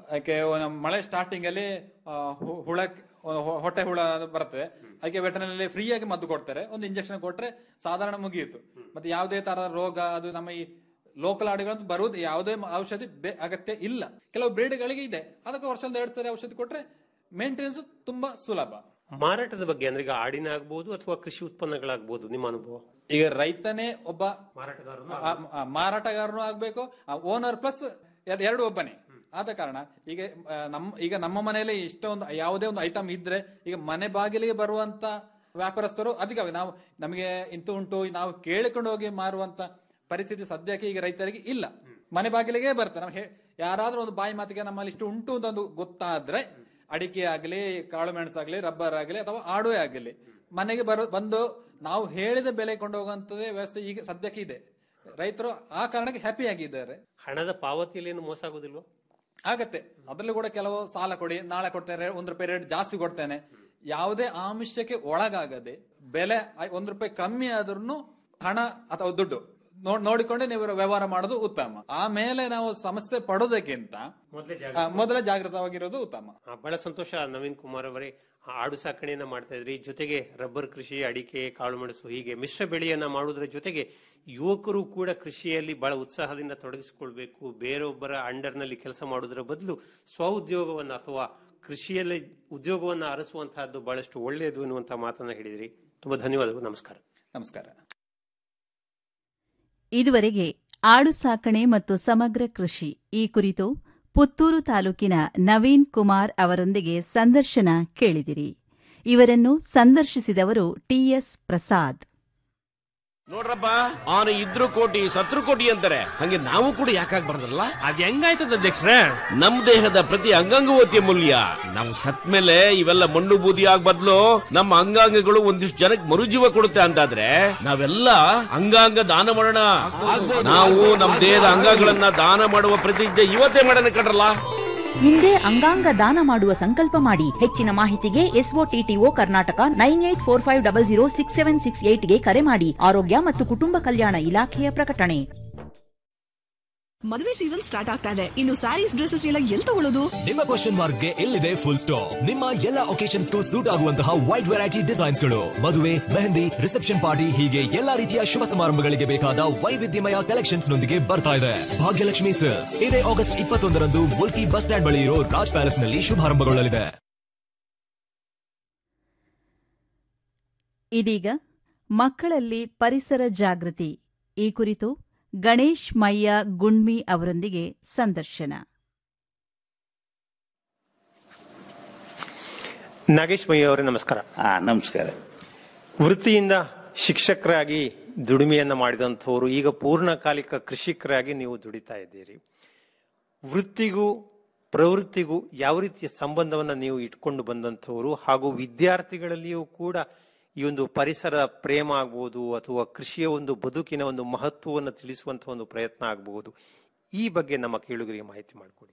ಅದಕ್ಕೆ ಒಂದು ಮಳೆ ಸ್ಟಾರ್ಟಿಂಗ್ ಅಲ್ಲಿ ಆ, ಹು- ಹುಳ ಹೊ- ಹೊಟ್ಟೆ ಹುಳ ಅದು ಬರ್ತದೆ ಅದಕ್ಕೆ ವೆಟರ್ನರಿ ಫ್ರೀ ಆಗಿ ಮದ್ದು ಕೊಡ್ತಾರೆ ಒಂದು ಇಂಜೆಕ್ಷನ್ ಕೊಟ್ರೆ ಸಾಧಾರಣ ಮುಗಿಯಿತು ಮತ್ತೆ ಯಾವುದೇ ತರ ರೋಗ ಅದು ನಮ್ಮ ಈ ಲೋಕಲ್ ಆಡುಗಳಂತ ಬರುವುದು ಯಾವುದೇ ಮ- ಔಷಧಿ ಬೆ- ಅಗತ್ಯ ಇಲ್ಲ ಕೆಲವು ಬ್ರೀಡ್ಗಳಿಗೆ ಇದೆ ಅದಕ್ಕೆ ವರ್ಷದ ಎರಡು ಸರಿ ಔಷಧಿ ಕೊಟ್ರೆ ಮೇಂಟೆನೆನ್ಸ್ ತುಂಬಾ ಸುಲಭ ಮಾರಾಟದ ಬಗ್ಗೆ ಅಂದ್ರೆ ಈಗ ಆಡಿನ ಆಗ್ಬೋದು ಅಥವಾ ಕೃಷಿ ಉತ್ಪನ್ನಗಳಾಗ್ಬೋದು ನಿಮ್ಮ ಅನುಭವ ಈಗ ರೈತನೇ ಒಬ್ಬ ಮಾರಾಟಗಾರನು ಆ- ಆ ಮಾರಾಟಗಾರನು ಆಗ್ಬೇಕು ಓನರ್ ಪ್ಲಸ್ ಎರಡು ಒಬ್ಬನೇ ಆದ ಕಾರಣ ಈಗ ಆ, ನಮ್ಮ ಈಗ ನಮ್ಮ ಮನೆಯಲ್ಲಿ ಇಷ್ಟೊಂದು ಯಾವುದೇ ಒಂದು ಐಟಮ್ ಇದ್ರೆ ಈಗ ಮನೆ ಬಾಗಿಲಿಗೆ ಬರುವಂತ ವ್ಯಾಪಾರಸ್ಥರು ಅಧಿಕ ನಾವು ನಮಗೆ ಇಂತು ಉಂಟು ನಾವು ಕೇಳಿಕೊಂಡು ಹೋಗಿ ಮಾರುವಂತ ಪರಿಸ್ಥಿತಿ ಸದ್ಯಕ್ಕೆ ಈಗ ರೈತರಿಗೆ ಇಲ್ಲ ಮನೆ ಬಾಗಿಲಿಗೆ ಬರ್ತಾರೆ ನಾವು ಹೇ- ಯಾರಾದ್ರೂ ಒಂದು ಬಾಯಿ ಮಾತಿಗೆ ನಮ್ಮಲ್ಲಿ ಇಷ್ಟು ಉಂಟು ಅಂತ ಒಂದು ಗೊತ್ತಾದ್ರೆ ಅಡಿಕೆ ಆಗಲಿ ಕಾಳು ಮೆಣಸಾಗ್ಲಿ ರಬ್ಬರ್ ಆಗಲಿ ಅಥವಾ ಆಡುವೆ ಆಗಲಿ ಮನೆಗೆ ಬರೋ ಬಂದು ನಾವು ಹೇಳಿದ ಬೆಲೆ ಕೊಂಡು ಹೋಗುವಂತದೇ ವ್ಯವಸ್ಥೆ ಈಗ ಸದ್ಯಕ್ಕೆ ಇದೆ ರೈತರು ಆ ಕಾರಣಕ್ಕೆ ಹ್ಯಾಪಿ ಆಗಿದ್ದಾರೆ ಹಣದ ಪಾವತಿಯಲ್ಲಿ ಏನು ಮೋಸ ಆಗೋದಿಲ್ವಾ ಆಗತ್ತೆ ಅದರಲ್ಲೂ ಕೂಡ ಕೆಲವು ಸಾಲ ಕೊಡಿ ನಾಳೆ ಕೊಡ್ತೇನೆ ಒಂದ್ ರೂಪಾಯಿ ರೇಟ್ ಜಾಸ್ತಿ ಕೊಡ್ತೇನೆ ಯಾವುದೇ ಆಮಿಷಕ್ಕೆ ಒಳಗಾಗದೆ ಬೆಲೆ ಐ- ಒಂದ್ ರೂಪಾಯಿ ಕಮ್ಮಿ ಆದ್ರೂ ಹಣ ಅಥವಾ ದುಡ್ಡು ನೋ- ನೋಡಿಕೊಂಡೆ ನೀವು ವ್ಯವಹಾರ ಮಾಡೋದು ಉತ್ತಮ ಆಮೇಲೆ ನಾವು ಸಮಸ್ಯೆ ಪಡೋದಕ್ಕಿಂತ ಆ, ಮೊದಲೇ ಜಾಗೃತವಾಗಿರೋದು ಉತ್ತಮ ಆ, ಬಹಳ ಸಂತೋಷ ನವೀನ್ ಕುಮಾರ್ ಅವರೇ ಆ, ಆಡು ಸಾಕಣೆಯನ್ನ ಮಾಡ್ತಾ ಇದ್ರಿ ಜೊತೆಗೆ ರಬ್ಬರ್ ಕೃಷಿ ಅಡಿಕೆ ಕಾಳು ಮೆಣಸು ಹೀಗೆ ಮಿಶ್ರ ಬೆಳೆಯನ್ನ ಮಾಡುವುದರ ಜೊತೆಗೆ ಯುವಕರು ಕೂಡ ಕೃಷಿಯಲ್ಲಿ ಬಹಳ ಉತ್ಸಾಹದಿಂದ ತೊಡಗಿಸಿಕೊಳ್ಬೇಕು ಬೇರೊಬ್ಬರ ಅಂಡರ್ ನಲ್ಲಿ ಕೆಲಸ ಮಾಡುವುದರ ಬದಲು ಸ್ವ ಉದ್ಯೋಗವನ್ನ ಅಥವಾ ಕೃಷಿಯಲ್ಲಿ ಉದ್ಯೋಗವನ್ನ ಅರಸುವಂತಹದ್ದು ಬಹಳಷ್ಟು ಒಳ್ಳೆಯದು ಎನ್ನುವಂತ ಮಾತನ್ನ ಹೇಳಿದ್ರಿ ತುಂಬಾ ಧನ್ಯವಾದಗಳು ನಮಸ್ಕಾರ ನಮಸ್ಕಾರ ಇದುವರೆಗೆ ಆಡು ಸಾಕಣೆ ಮತ್ತು ಸಮಗ್ರ ಕೃಷಿ ಈ ಕುರಿತು ಪುತ್ತೂರು ತಾಲೂಕಿನ ನವೀನ್ ಕುಮಾರ್ ಅವರೊಂದಿಗೆ ಸಂದರ್ಶನ ಕೇಳಿದಿರಿ ಇವರನ್ನು ಸಂದರ್ಶಿಸಿದವರು ಟಿಎಸ್ ಪ್ರಸಾದ್ ನೋಡ್ರಪ್ಪ ಅವನು ಇದ್ರು ಕೋಟಿ ಸತ್ರು ಕೋಟಿ ಅಂತಾರೆ ಹಂಗೆ ನಾವು ಕೂಡ ಯಾಕಾಗ್ಬಾರ್ದಲ್ಲ ಅದ್ ಹೆಂಗಾಯ್ತದ ಅಧ್ಯಕ್ಷರೇ ನಮ್ ದೇಹದ ಪ್ರತಿ ಅಂಗಾಂಗವೂ ಅತಿ ಅಮೂಲ್ಯ ನಾವು ಸತ್ ಮೇಲೆ ಇವೆಲ್ಲ ಮಣ್ಣು ಬೂದಿ ಆಗ್ ಬದ್ಲು ನಮ್ಮ ಅಂಗಾಂಗಗಳು ಒಂದಿಷ್ಟು ಜನಕ್ಕೆ ಮರುಜೀವ ಕೊಡುತ್ತೆ ಅಂತಾದ್ರೆ ನಾವೆಲ್ಲ ಅಂಗಾಂಗ ದಾನ ಮಾಡೋಣ ನಾವು ನಮ್ ದೇಹದ ಅಂಗಗಳನ್ನ ದಾನ ಮಾಡುವ ಪ್ರತಿಜ್ಞೆ ಇವತ್ತೇ ಮಾಡೋಣ ಕಣ್ರಲ್ಲ ಹಿಂದೆ ಅಂಗಾಂಗ ದಾನ ಮಾಡುವ ಸಂಕಲ್ಪ ಮಾಡಿ ಹೆಚ್ಚಿನ ಮಾಹಿತಿಗೆ SOTTO Karnataka nine eight four five double zero six seven six ಏಟ್ಗೆ ಕರೆ ಮಾಡಿ ಆರೋಗ್ಯ ಮತ್ತು ಕುಟುಂಬ ಕಲ್ಯಾಣ ಇಲಾಖೆಯ ಪ್ರಕಟಣೆ ಮದುವೆ ಸೀಸನ್ ಸ್ಟಾರ್ಟ್ ಆಗ್ತಾ ಇದೆ ಇನ್ನು ಸ್ಯಾರೀಸ್ ಡ್ರೆಸ್ಸಸ್ ಎಲ್ಲ ಎಲ್ಲಿ ತಗೊಳ್ಳೋದು ನಿಮ್ಮ ಕ್ವಶನ್ ಮಾರ್ಕ್ ಗೆ ಇಲ್ಲಿದೆ ಫುಲ್ ಸ್ಟಾಪ್ ನಿಮ್ಮ ಎಲ್ಲ ಒಕೇಶನ್ಸ್ ಸೂಟ್ ಆಗುವಂತಹ ವೈಡ್ ವೆರೈಟಿ ಡಿಸೈನ್ಸ್ ಗಳು ಮದುವೆ ಮೆಹಂದಿ ರಿಸೆಪ್ಷನ್ ಪಾರ್ಟಿ ಹೀಗೆ ಎಲ್ಲಾ ರೀತಿಯ ಶುಭ ಸಮಾರಂಭಗಳಿಗೆ ಬೇಕಾದ ವೈವಿಧ್ಯಮಯ ಕಲೆಕ್ಷನ್ಸ್ ನೊಂದಿಗೆ ಬರ್ತಾ ಇದೆ ಭಾಗ್ಯಲಕ್ಷ್ಮಿ ಸಿಲ್ಕ್ಸ್ ಇದೇ ಆಗಸ್ಟ್ ಇಪ್ಪತ್ತೊಂದರಂದು ಮುಲ್ಕಿ ಬಸ್ ಸ್ಟ್ಯಾಂಡ್ ಬಳಿ ಇರೋ ರಾಜ್ ಪ್ಯಾಲೇಸ್ ನಲ್ಲಿ ಶುಭಾರಂಭಗೊಳ್ಳಲಿದೆ ಇದೀಗ ಮಕ್ಕಳಲ್ಲಿ ಪರಿಸರ ಜಾಗೃತಿ ಈ ಕುರಿತು ಗಣೇಶ್ ಮಯ್ಯ ಗುಣ್ಮಿ ಅವರೊಂದಿಗೆ ಸಂದರ್ಶನ ನಾಗೇಶ್ ಮಯ್ಯ ಅವರೇ ನಮಸ್ಕಾರ ಹಾ ನಮಸ್ಕಾರ ವೃತ್ತಿಯಿಂದ ಶಿಕ್ಷಕರಾಗಿ ದುಡಿಮೆಯನ್ನ ಮಾಡಿದಂಥವರು ಈಗ ಪೂರ್ಣಕಾಲಿಕ ಕೃಷಿಕರಾಗಿ ನೀವು ದುಡಿತಾ ಇದ್ದೀರಿ ವೃತ್ತಿಗೂ ಪ್ರವೃತ್ತಿಗೂ ಯಾವ ರೀತಿಯ ಸಂಬಂಧವನ್ನ ನೀವು ಇಟ್ಕೊಂಡು ಬಂದಂಥವರು ಹಾಗೂ ವಿದ್ಯಾರ್ಥಿಗಳಲ್ಲಿಯೂ ಕೂಡ ಈ ಒಂದು ಪರಿಸರ ಪ್ರೇಮ ಆಗ್ಬೋದು ಅಥವಾ ಕೃಷಿಯ ಒಂದು ಬದುಕಿನ ಒಂದು ಮಹತ್ವವನ್ನು ತಿಳಿಸುವಂತಹ ಒಂದು ಪ್ರಯತ್ನ ಆಗಬಹುದು ಈ ಬಗ್ಗೆ ನಮ್ಮ ಕೇಳುಗರಿಗೆ ಮಾಹಿತಿ ಮಾಡಿಕೊಡಿ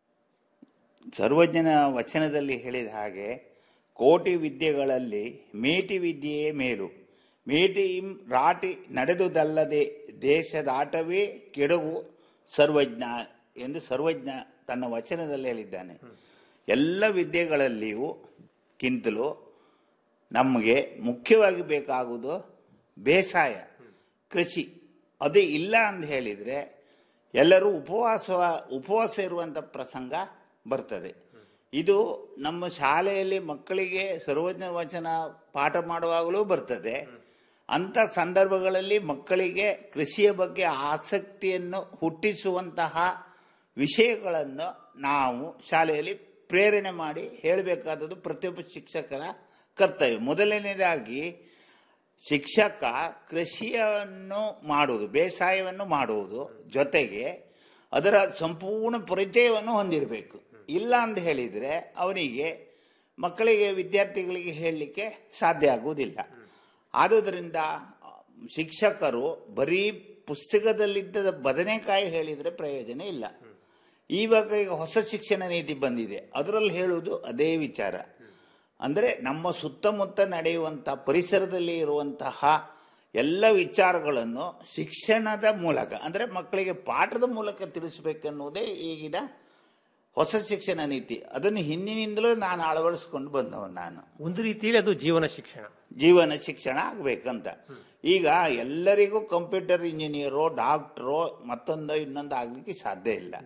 ಸರ್ವಜ್ಞನ ವಚನದಲ್ಲಿ ಹೇಳಿದ ಹಾಗೆ ಕೋಟಿ ವಿದ್ಯೆಗಳಲ್ಲಿ ಮೇಟಿ ವಿದ್ಯೆಯೇ ಮೇಲು ಮೇಟಿ ರಾಟಿ ನಡೆದುದಲ್ಲದೆ ದೇಶದಾಟವೇ ಕೆಡವು ಸರ್ವಜ್ಞ ಎಂದು ಸರ್ವಜ್ಞ ತನ್ನ ವಚನದಲ್ಲಿ ಹೇಳಿದ್ದಾನೆ ಎಲ್ಲ ವಿದ್ಯೆಗಳಲ್ಲಿಯೂ ಕಿಂತಲೂ ನಮಗೆ ಮುಖ್ಯವಾಗಿ ಬೇಕಾಗುವುದು ಬೇಸಾಯ ಕೃಷಿ ಅದೇ ಇಲ್ಲ ಅಂತ ಹೇಳಿದರೆ ಎಲ್ಲರೂ ಉಪವಾಸ ಉಪವಾಸ ಇರುವಂಥ ಪ್ರಸಂಗ ಬರ್ತದೆ ಇದು ನಮ್ಮ ಶಾಲೆಯಲ್ಲಿ ಮಕ್ಕಳಿಗೆ ಸರ್ವಜ್ಞ ವಚನ ಪಾಠ ಮಾಡುವಾಗಲೂ ಬರ್ತದೆ ಅಂಥ ಸಂದರ್ಭಗಳಲ್ಲಿ ಮಕ್ಕಳಿಗೆ ಕೃಷಿಯ ಬಗ್ಗೆ ಆಸಕ್ತಿಯನ್ನು ಹುಟ್ಟಿಸುವಂತಹ ವಿಷಯಗಳನ್ನು ನಾವು ಶಾಲೆಯಲ್ಲಿ ಪ್ರೇರಣೆ ಮಾಡಿ ಹೇಳಬೇಕಾದದ್ದು ಪ್ರತಿಯೊಬ್ಬ ಶಿಕ್ಷಕರ ಕರ್ತವ್ಯ ಮೊದಲನೇದಾಗಿ ಶಿಕ್ಷಕ ಕೃಷಿಯನ್ನು ಮಾಡುವುದು ಬೇಸಾಯವನ್ನು ಮಾಡುವುದು ಜೊತೆಗೆ ಅದರ ಸಂಪೂರ್ಣ ಪರಿಚಯವನ್ನು ಹೊಂದಿರಬೇಕು ಇಲ್ಲ ಅಂತ ಹೇಳಿದರೆ ಅವನಿಗೆ ಮಕ್ಕಳಿಗೆ ವಿದ್ಯಾರ್ಥಿಗಳಿಗೆ ಹೇಳಲಿಕ್ಕೆ ಸಾಧ್ಯ ಆಗುವುದಿಲ್ಲ ಆದುದರಿಂದ ಶಿಕ್ಷಕರು ಬರೀ ಪುಸ್ತಕದಲ್ಲಿದ್ದ ಬದನೆಕಾಯಿ ಹೇಳಿದರೆ ಪ್ರಯೋಜನ ಇಲ್ಲ ಇವಾಗ ಈಗ ಹೊಸ ಶಿಕ್ಷಣ ನೀತಿ ಬಂದಿದೆ ಅದರಲ್ಲಿ ಹೇಳುವುದು ಅದೇ ವಿಚಾರ ಅಂದರೆ ನಮ್ಮ ಸುತ್ತಮುತ್ತ ನಡೆಯುವಂಥ ಪರಿಸರದಲ್ಲಿ ಇರುವಂತಹ ಎಲ್ಲ ವಿಚಾರಗಳನ್ನು ಶಿಕ್ಷಣದ ಮೂಲಕ ಅಂದರೆ ಮಕ್ಕಳಿಗೆ ಪಾಠದ ಮೂಲಕ ತಿಳಿಸಬೇಕೆನ್ನುವುದೇ ಈಗಿನ ಹೊಸ ಶಿಕ್ಷಣ ನೀತಿ ಅದನ್ನು ಹಿಂದಿನಿಂದಲೂ ನಾನು ಅಳವಡಿಸ್ಕೊಂಡು ಬಂದವ ನಾನು ಒಂದು ರೀತಿಯಲ್ಲಿ ಅದು ಜೀವನ ಶಿಕ್ಷಣ ಜೀವನ ಶಿಕ್ಷಣ ಆಗ್ಬೇಕಂತ ಈಗ ಎಲ್ಲರಿಗೂ ಕಂಪ್ಯೂಟರ್ ಇಂಜಿನಿಯರೋ ಡಾಕ್ಟ್ರೋ ಮತ್ತೊಂದು ಇನ್ನೊಂದು ಆಗ್ಲಿಕ್ಕೆ ಸಾಧ್ಯ ಇಲ್ಲ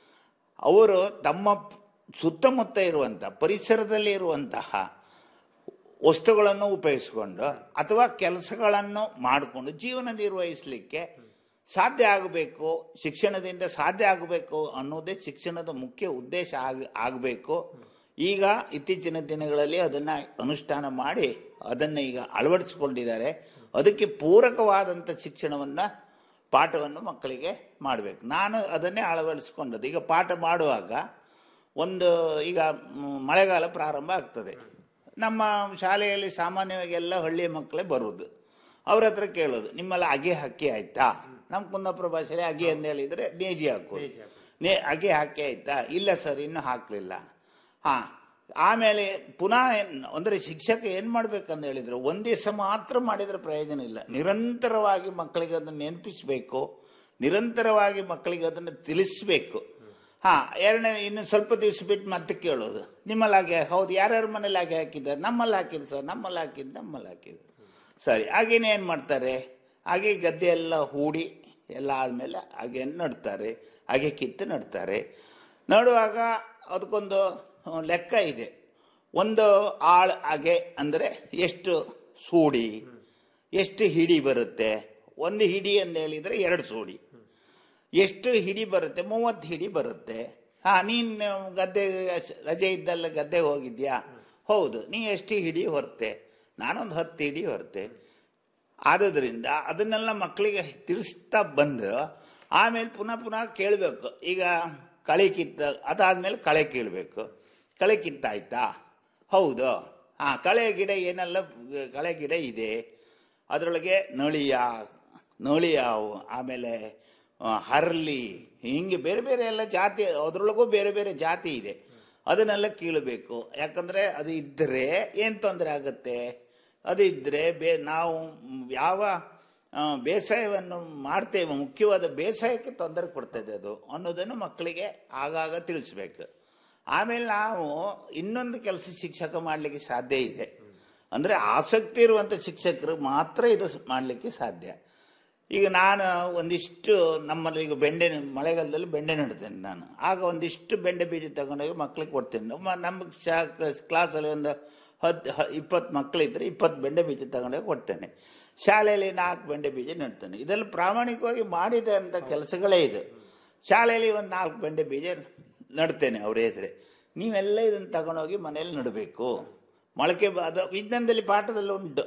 ಅವರು ತಮ್ಮ ಸುತ್ತಮುತ್ತ ಇರುವಂತಹ ಪರಿಸರದಲ್ಲಿ ಇರುವಂತಹ ವಸ್ತುಗಳನ್ನು ಉಪಯೋಗಿಸಿಕೊಂಡು ಅಥವಾ ಕೆಲಸಗಳನ್ನು ಮಾಡಿಕೊಂಡು ಜೀವನ ನಿರ್ವಹಿಸಲಿಕ್ಕೆ ಸಾಧ್ಯ ಆಗಬೇಕು ಶಿಕ್ಷಣದಿಂದ ಸಾಧ್ಯ ಆಗಬೇಕು ಅನ್ನೋದೇ ಶಿಕ್ಷಣದ ಮುಖ್ಯ ಉದ್ದೇಶ ಆಗ ಆಗಬೇಕು ಈಗ ಇತ್ತೀಚಿನ ದಿನಗಳಲ್ಲಿ ಅದನ್ನ ಅನುಷ್ಠಾನ ಮಾಡಿ ಅದನ್ನು ಈಗ ಅಳವಡಿಸಿಕೊಂಡಿದ್ದಾರೆ ಅದಕ್ಕೆ ಪೂರಕವಾದಂಥ ಶಿಕ್ಷಣವನ್ನ ಪಾಠವನ್ನು ಮಕ್ಕಳಿಗೆ ಮಾಡಬೇಕು ನಾನು ಅದನ್ನೇ ಅಳವಡಿಸ್ಕೊಂಡದ್ದು ಈಗ ಪಾಠ ಮಾಡುವಾಗ ಒಂದು ಈಗ ಮ್, ಮಳೆಗಾಲ ಪ್ರಾರಂಭ ಆಗ್ತದೆ ನಮ್ಮ ಶಾಲೆಯಲ್ಲಿ ಸಾಮಾನ್ಯವಾಗಿ ಎಲ್ಲ ಹಳ್ಳಿಯ ಮಕ್ಕಳೇ ಬರುವುದು ಅವ್ರ ಹತ್ರ ಕೇಳೋದು ನಿಮ್ಮಲ್ಲಿ ಅಗೆ ಹಕ್ಕಿ ಆಯ್ತಾ ನಮ್ಮ ಕುಂದಾಪುರ ಭಾಷೆಯಲ್ಲಿ ಅಗೆ ಅಂತ ಹೇಳಿದ್ರೆ ನೇಜಿ ಹಾಕೋದು ನೇ ಅಗೆ ಹಾಕಿ ಆಯ್ತಾ ಇಲ್ಲ ಸರ್ ಇನ್ನೂ ಹಾಕ್ಲಿಲ್ಲ ಹಾ ಆಮೇಲೆ ಪುನಃ ಏನ್- ಅಂದ್ರೆ ಶಿಕ್ಷಕ ಏನ್ ಮಾಡ್ಬೇಕಂತ ಹೇಳಿದ್ರೆ ಒಂದ್ ದಿವಸ ಮಾತ್ರ ಮಾಡಿದ್ರೆ ಪ್ರಯೋಜನ ಇಲ್ಲ ನಿರಂತರವಾಗಿ ಮಕ್ಕಳಿಗೆ ಅದನ್ನ ನೆನಪಿಸ್ಬೇಕು ನಿರಂತರವಾಗಿ ಮಕ್ಕಳಿಗೆ ಅದನ್ನು ತಿಳಿಸ್ಬೇಕು ಹಾ ಎರಡನೇ ಇನ್ನು ಸ್ವಲ್ಪ ದಿವಸ ಬಿಟ್ಟು ಮತ್ತೆ ಕೇಳೋದು ನಿಮ್ಮಲ್ಲಿ ಹಾಗೆ ಹೌದು ಯಾರ್ಯಾರ ಮನೇಲಿ ಹಾಗೆ ಹಾಕಿದ್ದಾರೆ ನಮ್ಮಲ್ಲಿ ಹಾಕಿದ್ದು ಸರ್ ನಮ್ಮಲ್ಲಿ ಹಾಕಿದ್ದು ನಮ್ಮಲ್ಲಿ ಹಾಕಿದ್ದು ಸರಿ ಹಾಗೇನೆ ಏನು ಮಾಡ್ತಾರೆ ಹಾಗೆ ಗದ್ದೆ ಎಲ್ಲ ಹೂಡಿ ಎಲ್ಲ ಆದಮೇಲೆ ಹಾಗೆ ನಡ್ತಾರೆ ಹಾಗೆ ಕಿತ್ತು ನಡ್ತಾರೆ ನಡುವಾಗ ಅದಕ್ಕೊಂದು ಆ, ಲೆಕ್ಕ ಇದೆ ಒಂದು ಆಳು ಹಾಗೆ ಅಂದರೆ ಎಷ್ಟು ಸೂಡಿ ಎಷ್ಟು ಹಿಡಿ ಬರುತ್ತೆ ಒಂದು ಹಿಡಿ ಅಂತ ಹೇಳಿದರೆ ಎರಡು ಸೂಡಿ ಎಷ್ಟು ಹಿಡಿ ಬರುತ್ತೆ ಮೂವತ್ತು ಹಿಡಿ ಬರುತ್ತೆ ಹಾ ನೀನು ಗದ್ದೆ ರಜೆ ಇದ್ದಲ್ಲ ಗದ್ದೆ ಹೋಗಿದ್ಯಾ ಹೌದು ನೀ ಎಷ್ಟು ಹಿಡಿ ಹೊರತೆ ನಾನೊಂದು ಹತ್ತು ಹಿಡಿ ಹೊರತೆ ಆದುದರಿಂದ ಅದನ್ನೆಲ್ಲ ಮಕ್ಕಳಿಗೆ ತಿಳಿಸ್ತಾ ಬಂದು ಆಮೇಲೆ ಪುನಃ ಪುನಃ ಕೇಳಬೇಕು ಈಗ ಕಳೆ ಕಿತ್ತ ಅದಾದ್ಮೇಲೆ ಕಳೆ ಕೀಳಬೇಕು ಕಳೆ ಕಿತ್ತಾಯ್ತಾ ಹೌದು ಹಾ ಕಳೆ ಗಿಡ ಏನೆಲ್ಲ ಕಳೆ ಗಿಡ ಇದೆ ಅದರೊಳಗೆ ನಳಿಯ ನಳಿಯಾವು ಆಮೇಲೆ ಆ, ಹರ್ಲಿ ಹಿಂಗೆ ಬೇರೆ ಬೇರೆ ಎಲ್ಲ ಜಾತಿ ಅದರೊಳಗೂ ಬೇರೆ ಬೇರೆ ಜಾತಿ ಇದೆ ಅದನ್ನೆಲ್ಲ ಕೀಳಬೇಕು ಯಾಕಂದ್ರೆ ಅದು ಇದ್ದರೆ ಏನು ತೊಂದರೆ ಆಗುತ್ತೆ ಅದು ಇದ್ದರೆ ಬೇ ನಾವು ಯಾವ ಆ, ಬೇಸಾಯವನ್ನು ಮಾಡ್ತೇವೆ ಮುಖ್ಯವಾದ ಬೇಸಾಯಕ್ಕೆ ತೊಂದರೆ ಕೊಡ್ತದೆ ಅದು ಅನ್ನೋದನ್ನು ಮಕ್ಕಳಿಗೆ ಆಗಾಗ ತಿಳಿಸ್ಬೇಕು ಆಮೇಲೆ ನಾವು ಇನ್ನೊಂದು ಕೆಲಸ ಶಿಕ್ಷಕ ಮಾಡಲಿಕ್ಕೆ ಸಾಧ್ಯ ಇದೆ ಅಂದರೆ ಆಸಕ್ತಿ ಇರುವಂಥ ಶಿಕ್ಷಕರು ಮಾತ್ರ ಇದು ಮಾಡಲಿಕ್ಕೆ ಸಾಧ್ಯ ಈಗ ನಾನು ಒಂದಿಷ್ಟು ನಮ್ಮಲ್ಲಿ ಈಗ ಬೆಂಡೆ ಮಳೆಗಾಲದಲ್ಲಿ ಬೆಂಡೆ ನೆಡ್ತೇನೆ ನಾನು ಆಗ ಒಂದಿಷ್ಟು ಬೆಂಡೆ ಬೀಜ ತಗೊಂಡೋಗಿ ಮಕ್ಳಿಗೆ ಕೊಡ್ತೇನೆ ನಮ್ಮ ನಮ್ಮ ಶಾ ಕ್ಲಾಸಲ್ಲಿ ಒಂದು ಹತ್ತು ಇಪ್ಪತ್ತು ಮಕ್ಕಳಿದ್ರೆ ಇಪ್ಪತ್ತು ಬೆಂಡೆ ಬೀಜ ತಗೊಂಡೋಗಿ ಕೊಡ್ತೇನೆ ಶಾಲೆಯಲ್ಲಿ ನಾಲ್ಕು ಬೆಂಡೆ ಬೀಜ ನೆಡ್ತೇನೆ ಇದೆಲ್ಲ ಪ್ರಾಮಾಣಿಕವಾಗಿ ಮಾಡಿದೆ ಅಂತ ಕೆಲಸಗಳೇ ಇದು ಶಾಲೆಯಲ್ಲಿ ಒಂದು ನಾಲ್ಕು ಬೆಂಡೆ ಬೀಜ ನಡ್ತೇನೆ ಅವ್ರ ಎದುರೆ ನೀವೆಲ್ಲ ಇದನ್ನು ತಗೊಂಡೋಗಿ ಮನೆಯಲ್ಲಿ ನಡಬೇಕು ಮೊಳಕೆ ಬ- ಅದು ವಿಜ್ಞಾನದಲ್ಲಿ ಪಾಠದಲ್ಲಿ ಉಂಟು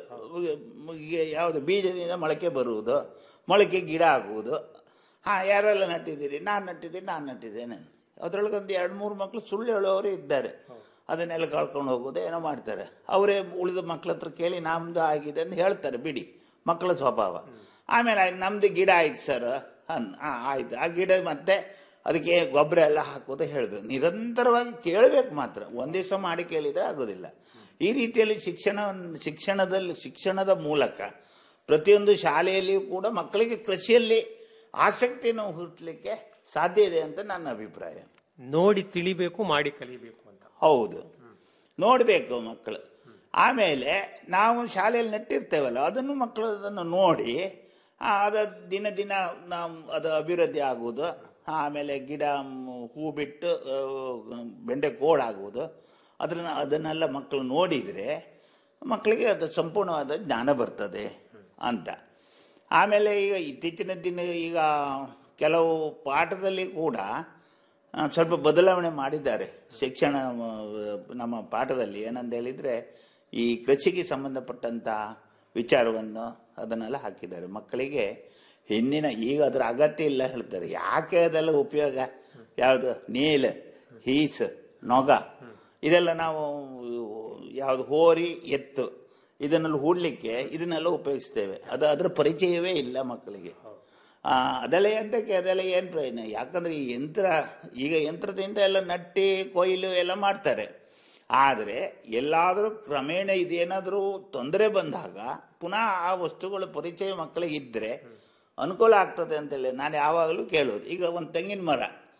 ಈಗ ಯಾವುದು ಬೀಜದಿಂದ ಮೊಳಕೆ ಬರುವುದು ಮೊಳಕೆ ಗಿಡ ಆಗುವುದು ಹಾಂ ಯಾರೆಲ್ಲ ನಟ್ಟಿದ್ದೀರಿ ನಾನು ನಟ್ಟಿದ್ದೀನಿ ನಾನು ನಟ್ಟಿದ್ದೇನೆ ಅದರೊಳಗೆ ಒಂದು ಎರಡು ಮೂರು ಮಕ್ಕಳು ಸುಳ್ಳು ಹೇಳುವವರು ಇದ್ದಾರೆ ಅದನ್ನೆಲ್ಲ ಕಳ್ಕೊಂಡು ಹೋಗೋದು ಏನೋ ಮಾಡ್ತಾರೆ ಅವರೇ ಉಳಿದ ಮಕ್ಳ ಹತ್ರ ಕೇಳಿ ನಮ್ಮದು ಆಗಿದೆ ಅಂತ ಹೇಳ್ತಾರೆ ಬಿಡಿ ಮಕ್ಕಳ ಸ್ವಭಾವ ಆಮೇಲೆ ಆಯ್ತು ನಮ್ಮದು ಗಿಡ ಆಯ್ತು ಸರ್ ಅನ್ ಹಾಂ ಆಯ್ತು ಆ ಗಿಡ ಮತ್ತೆ ಅದಕ್ಕೆ ಗೊಬ್ಬರ ಎಲ್ಲ ಹಾಕೋದು ಹೇಳಬೇಕು ನಿರಂತರವಾಗಿ ಕೇಳಬೇಕು ಮಾತ್ರ ಒಂದು ದಿವಸ ಮಾಡಿ ಕೇಳಿದರೆ ಆಗೋದಿಲ್ಲ ಈ ರೀತಿಯಲ್ಲಿ ಶಿಕ್ಷಣ ಶಿಕ್ಷಣದಲ್ಲಿ ಶಿಕ್ಷಣದ ಮೂಲಕ ಪ್ರತಿಯೊಂದು ಶಾಲೆಯಲ್ಲಿಯೂ ಕೂಡ ಮಕ್ಕಳಿಗೆ ಕೃಷಿಯಲ್ಲಿ ಆಸಕ್ತಿಯನ್ನು ಹುಟ್ಟಲಿಕ್ಕೆ ಸಾಧ್ಯ ಇದೆ ಅಂತ ನನ್ನ ಅಭಿಪ್ರಾಯ ನೋಡಿ ತಿಳಿಬೇಕು ಮಾಡಿ ಕಲಿಬೇಕು ಅಂತ ಹೌದು ನೋಡಬೇಕು ಮಕ್ಕಳು ಆಮೇಲೆ ನಾವು ಶಾಲೆಯಲ್ಲಿ ನೆಟ್ಟಿರ್ತೇವಲ್ಲ ಅದನ್ನು ಮಕ್ಕಳು ಅದನ್ನು ನೋಡಿ ಆ, ಅದು ದಿನ ದಿನ ನಾವು ಅದು ಅಭಿವೃದ್ಧಿ ಆಗುವುದು ಆಮೇಲೆ ಗಿಡ ಮ್, ಹೂ ಬಿಟ್ಟು ಆ, ಬೆಂಡೆ ಕೋಡಾಗುವುದು ಅದನ್ನ ಅದನ್ನೆಲ್ಲ ಮಕ್ಕಳು ನೋಡಿದರೆ ಮಕ್ಕಳಿಗೆ ಅದು ಸಂಪೂರ್ಣವಾದ ಜ್ಞಾನ ಬರ್ತದೆ ಅಂತ ಆಮೇಲೆ ಈಗ ಇತ್ತೀಚಿನ ದಿನ ಈಗ ಕೆಲವು ಪಾಠದಲ್ಲಿ ಕೂಡ ಆ, ಸ್ವಲ್ಪ ಬದಲಾವಣೆ ಮಾಡಿದ್ದಾರೆ ಶಿಕ್ಷಣ ಆ, ನಮ್ಮ ಪಾಠದಲ್ಲಿ ಏನಂತ ಹೇಳಿದರೆ ಈ ಕೃಷಿಗೆ ಸಂಬಂಧಪಟ್ಟಂಥ ವಿಚಾರವನ್ನು ಅದನ್ನೆಲ್ಲ ಹಾಕಿದ್ದಾರೆ ಮಕ್ಕಳಿಗೆ ಹಿಂದಿನ ಈಗ ಅದರ ಅಗತ್ಯ ಇಲ್ಲ ಹೇಳ್ತಾರೆ ಯಾಕೆ ಅದೆಲ್ಲ ಉಪಯೋಗ ಯಾವುದು ನೀಲ್ ಹೀಸ್ ನೊಗ ಇದೆಲ್ಲ ನಾವು ಯಾವುದು ಹೋರಿ ಎತ್ತು ಇದನ್ನೆಲ್ಲ ಹೂಡ್ಲಿಕ್ಕೆ ಇದನ್ನೆಲ್ಲ ಉಪಯೋಗಿಸ್ತೇವೆ ಅದು ಅದರ ಪರಿಚಯವೇ ಇಲ್ಲ ಮಕ್ಕಳಿಗೆ ಆ, ಅದೆಲ್ಲ ಎಂತಕ್ಕೆ ಅದೆಲ್ಲ ಏನು ಪ್ರಯೋಜನ ಯಾಕಂದ್ರೆ ಈ ಯಂತ್ರ ಈಗ ಯಂತ್ರದಿಂದ ಎಲ್ಲ ನಟ್ಟಿ ಕೊಯ್ಲು ಎಲ್ಲ ಮಾಡ್ತಾರೆ ಆದರೆ ಎಲ್ಲಾದರೂ ಕ್ರಮೇಣ ಇದೇನಾದರೂ ತೊಂದರೆ ಬಂದಾಗ ಪುನಃ ಆ ವಸ್ತುಗಳ ಪರಿಚಯ ಮಕ್ಕಳಿಗೆ ಇದ್ದರೆ ಅನುಕೂಲ ಆಗ್ತದೆ ಅಂತೇಳಿ ನಾನು ಯಾವಾಗಲೂ ಕೇಳೋದು ಈಗ ಒಂದು ತೆಂಗಿನ ಮರ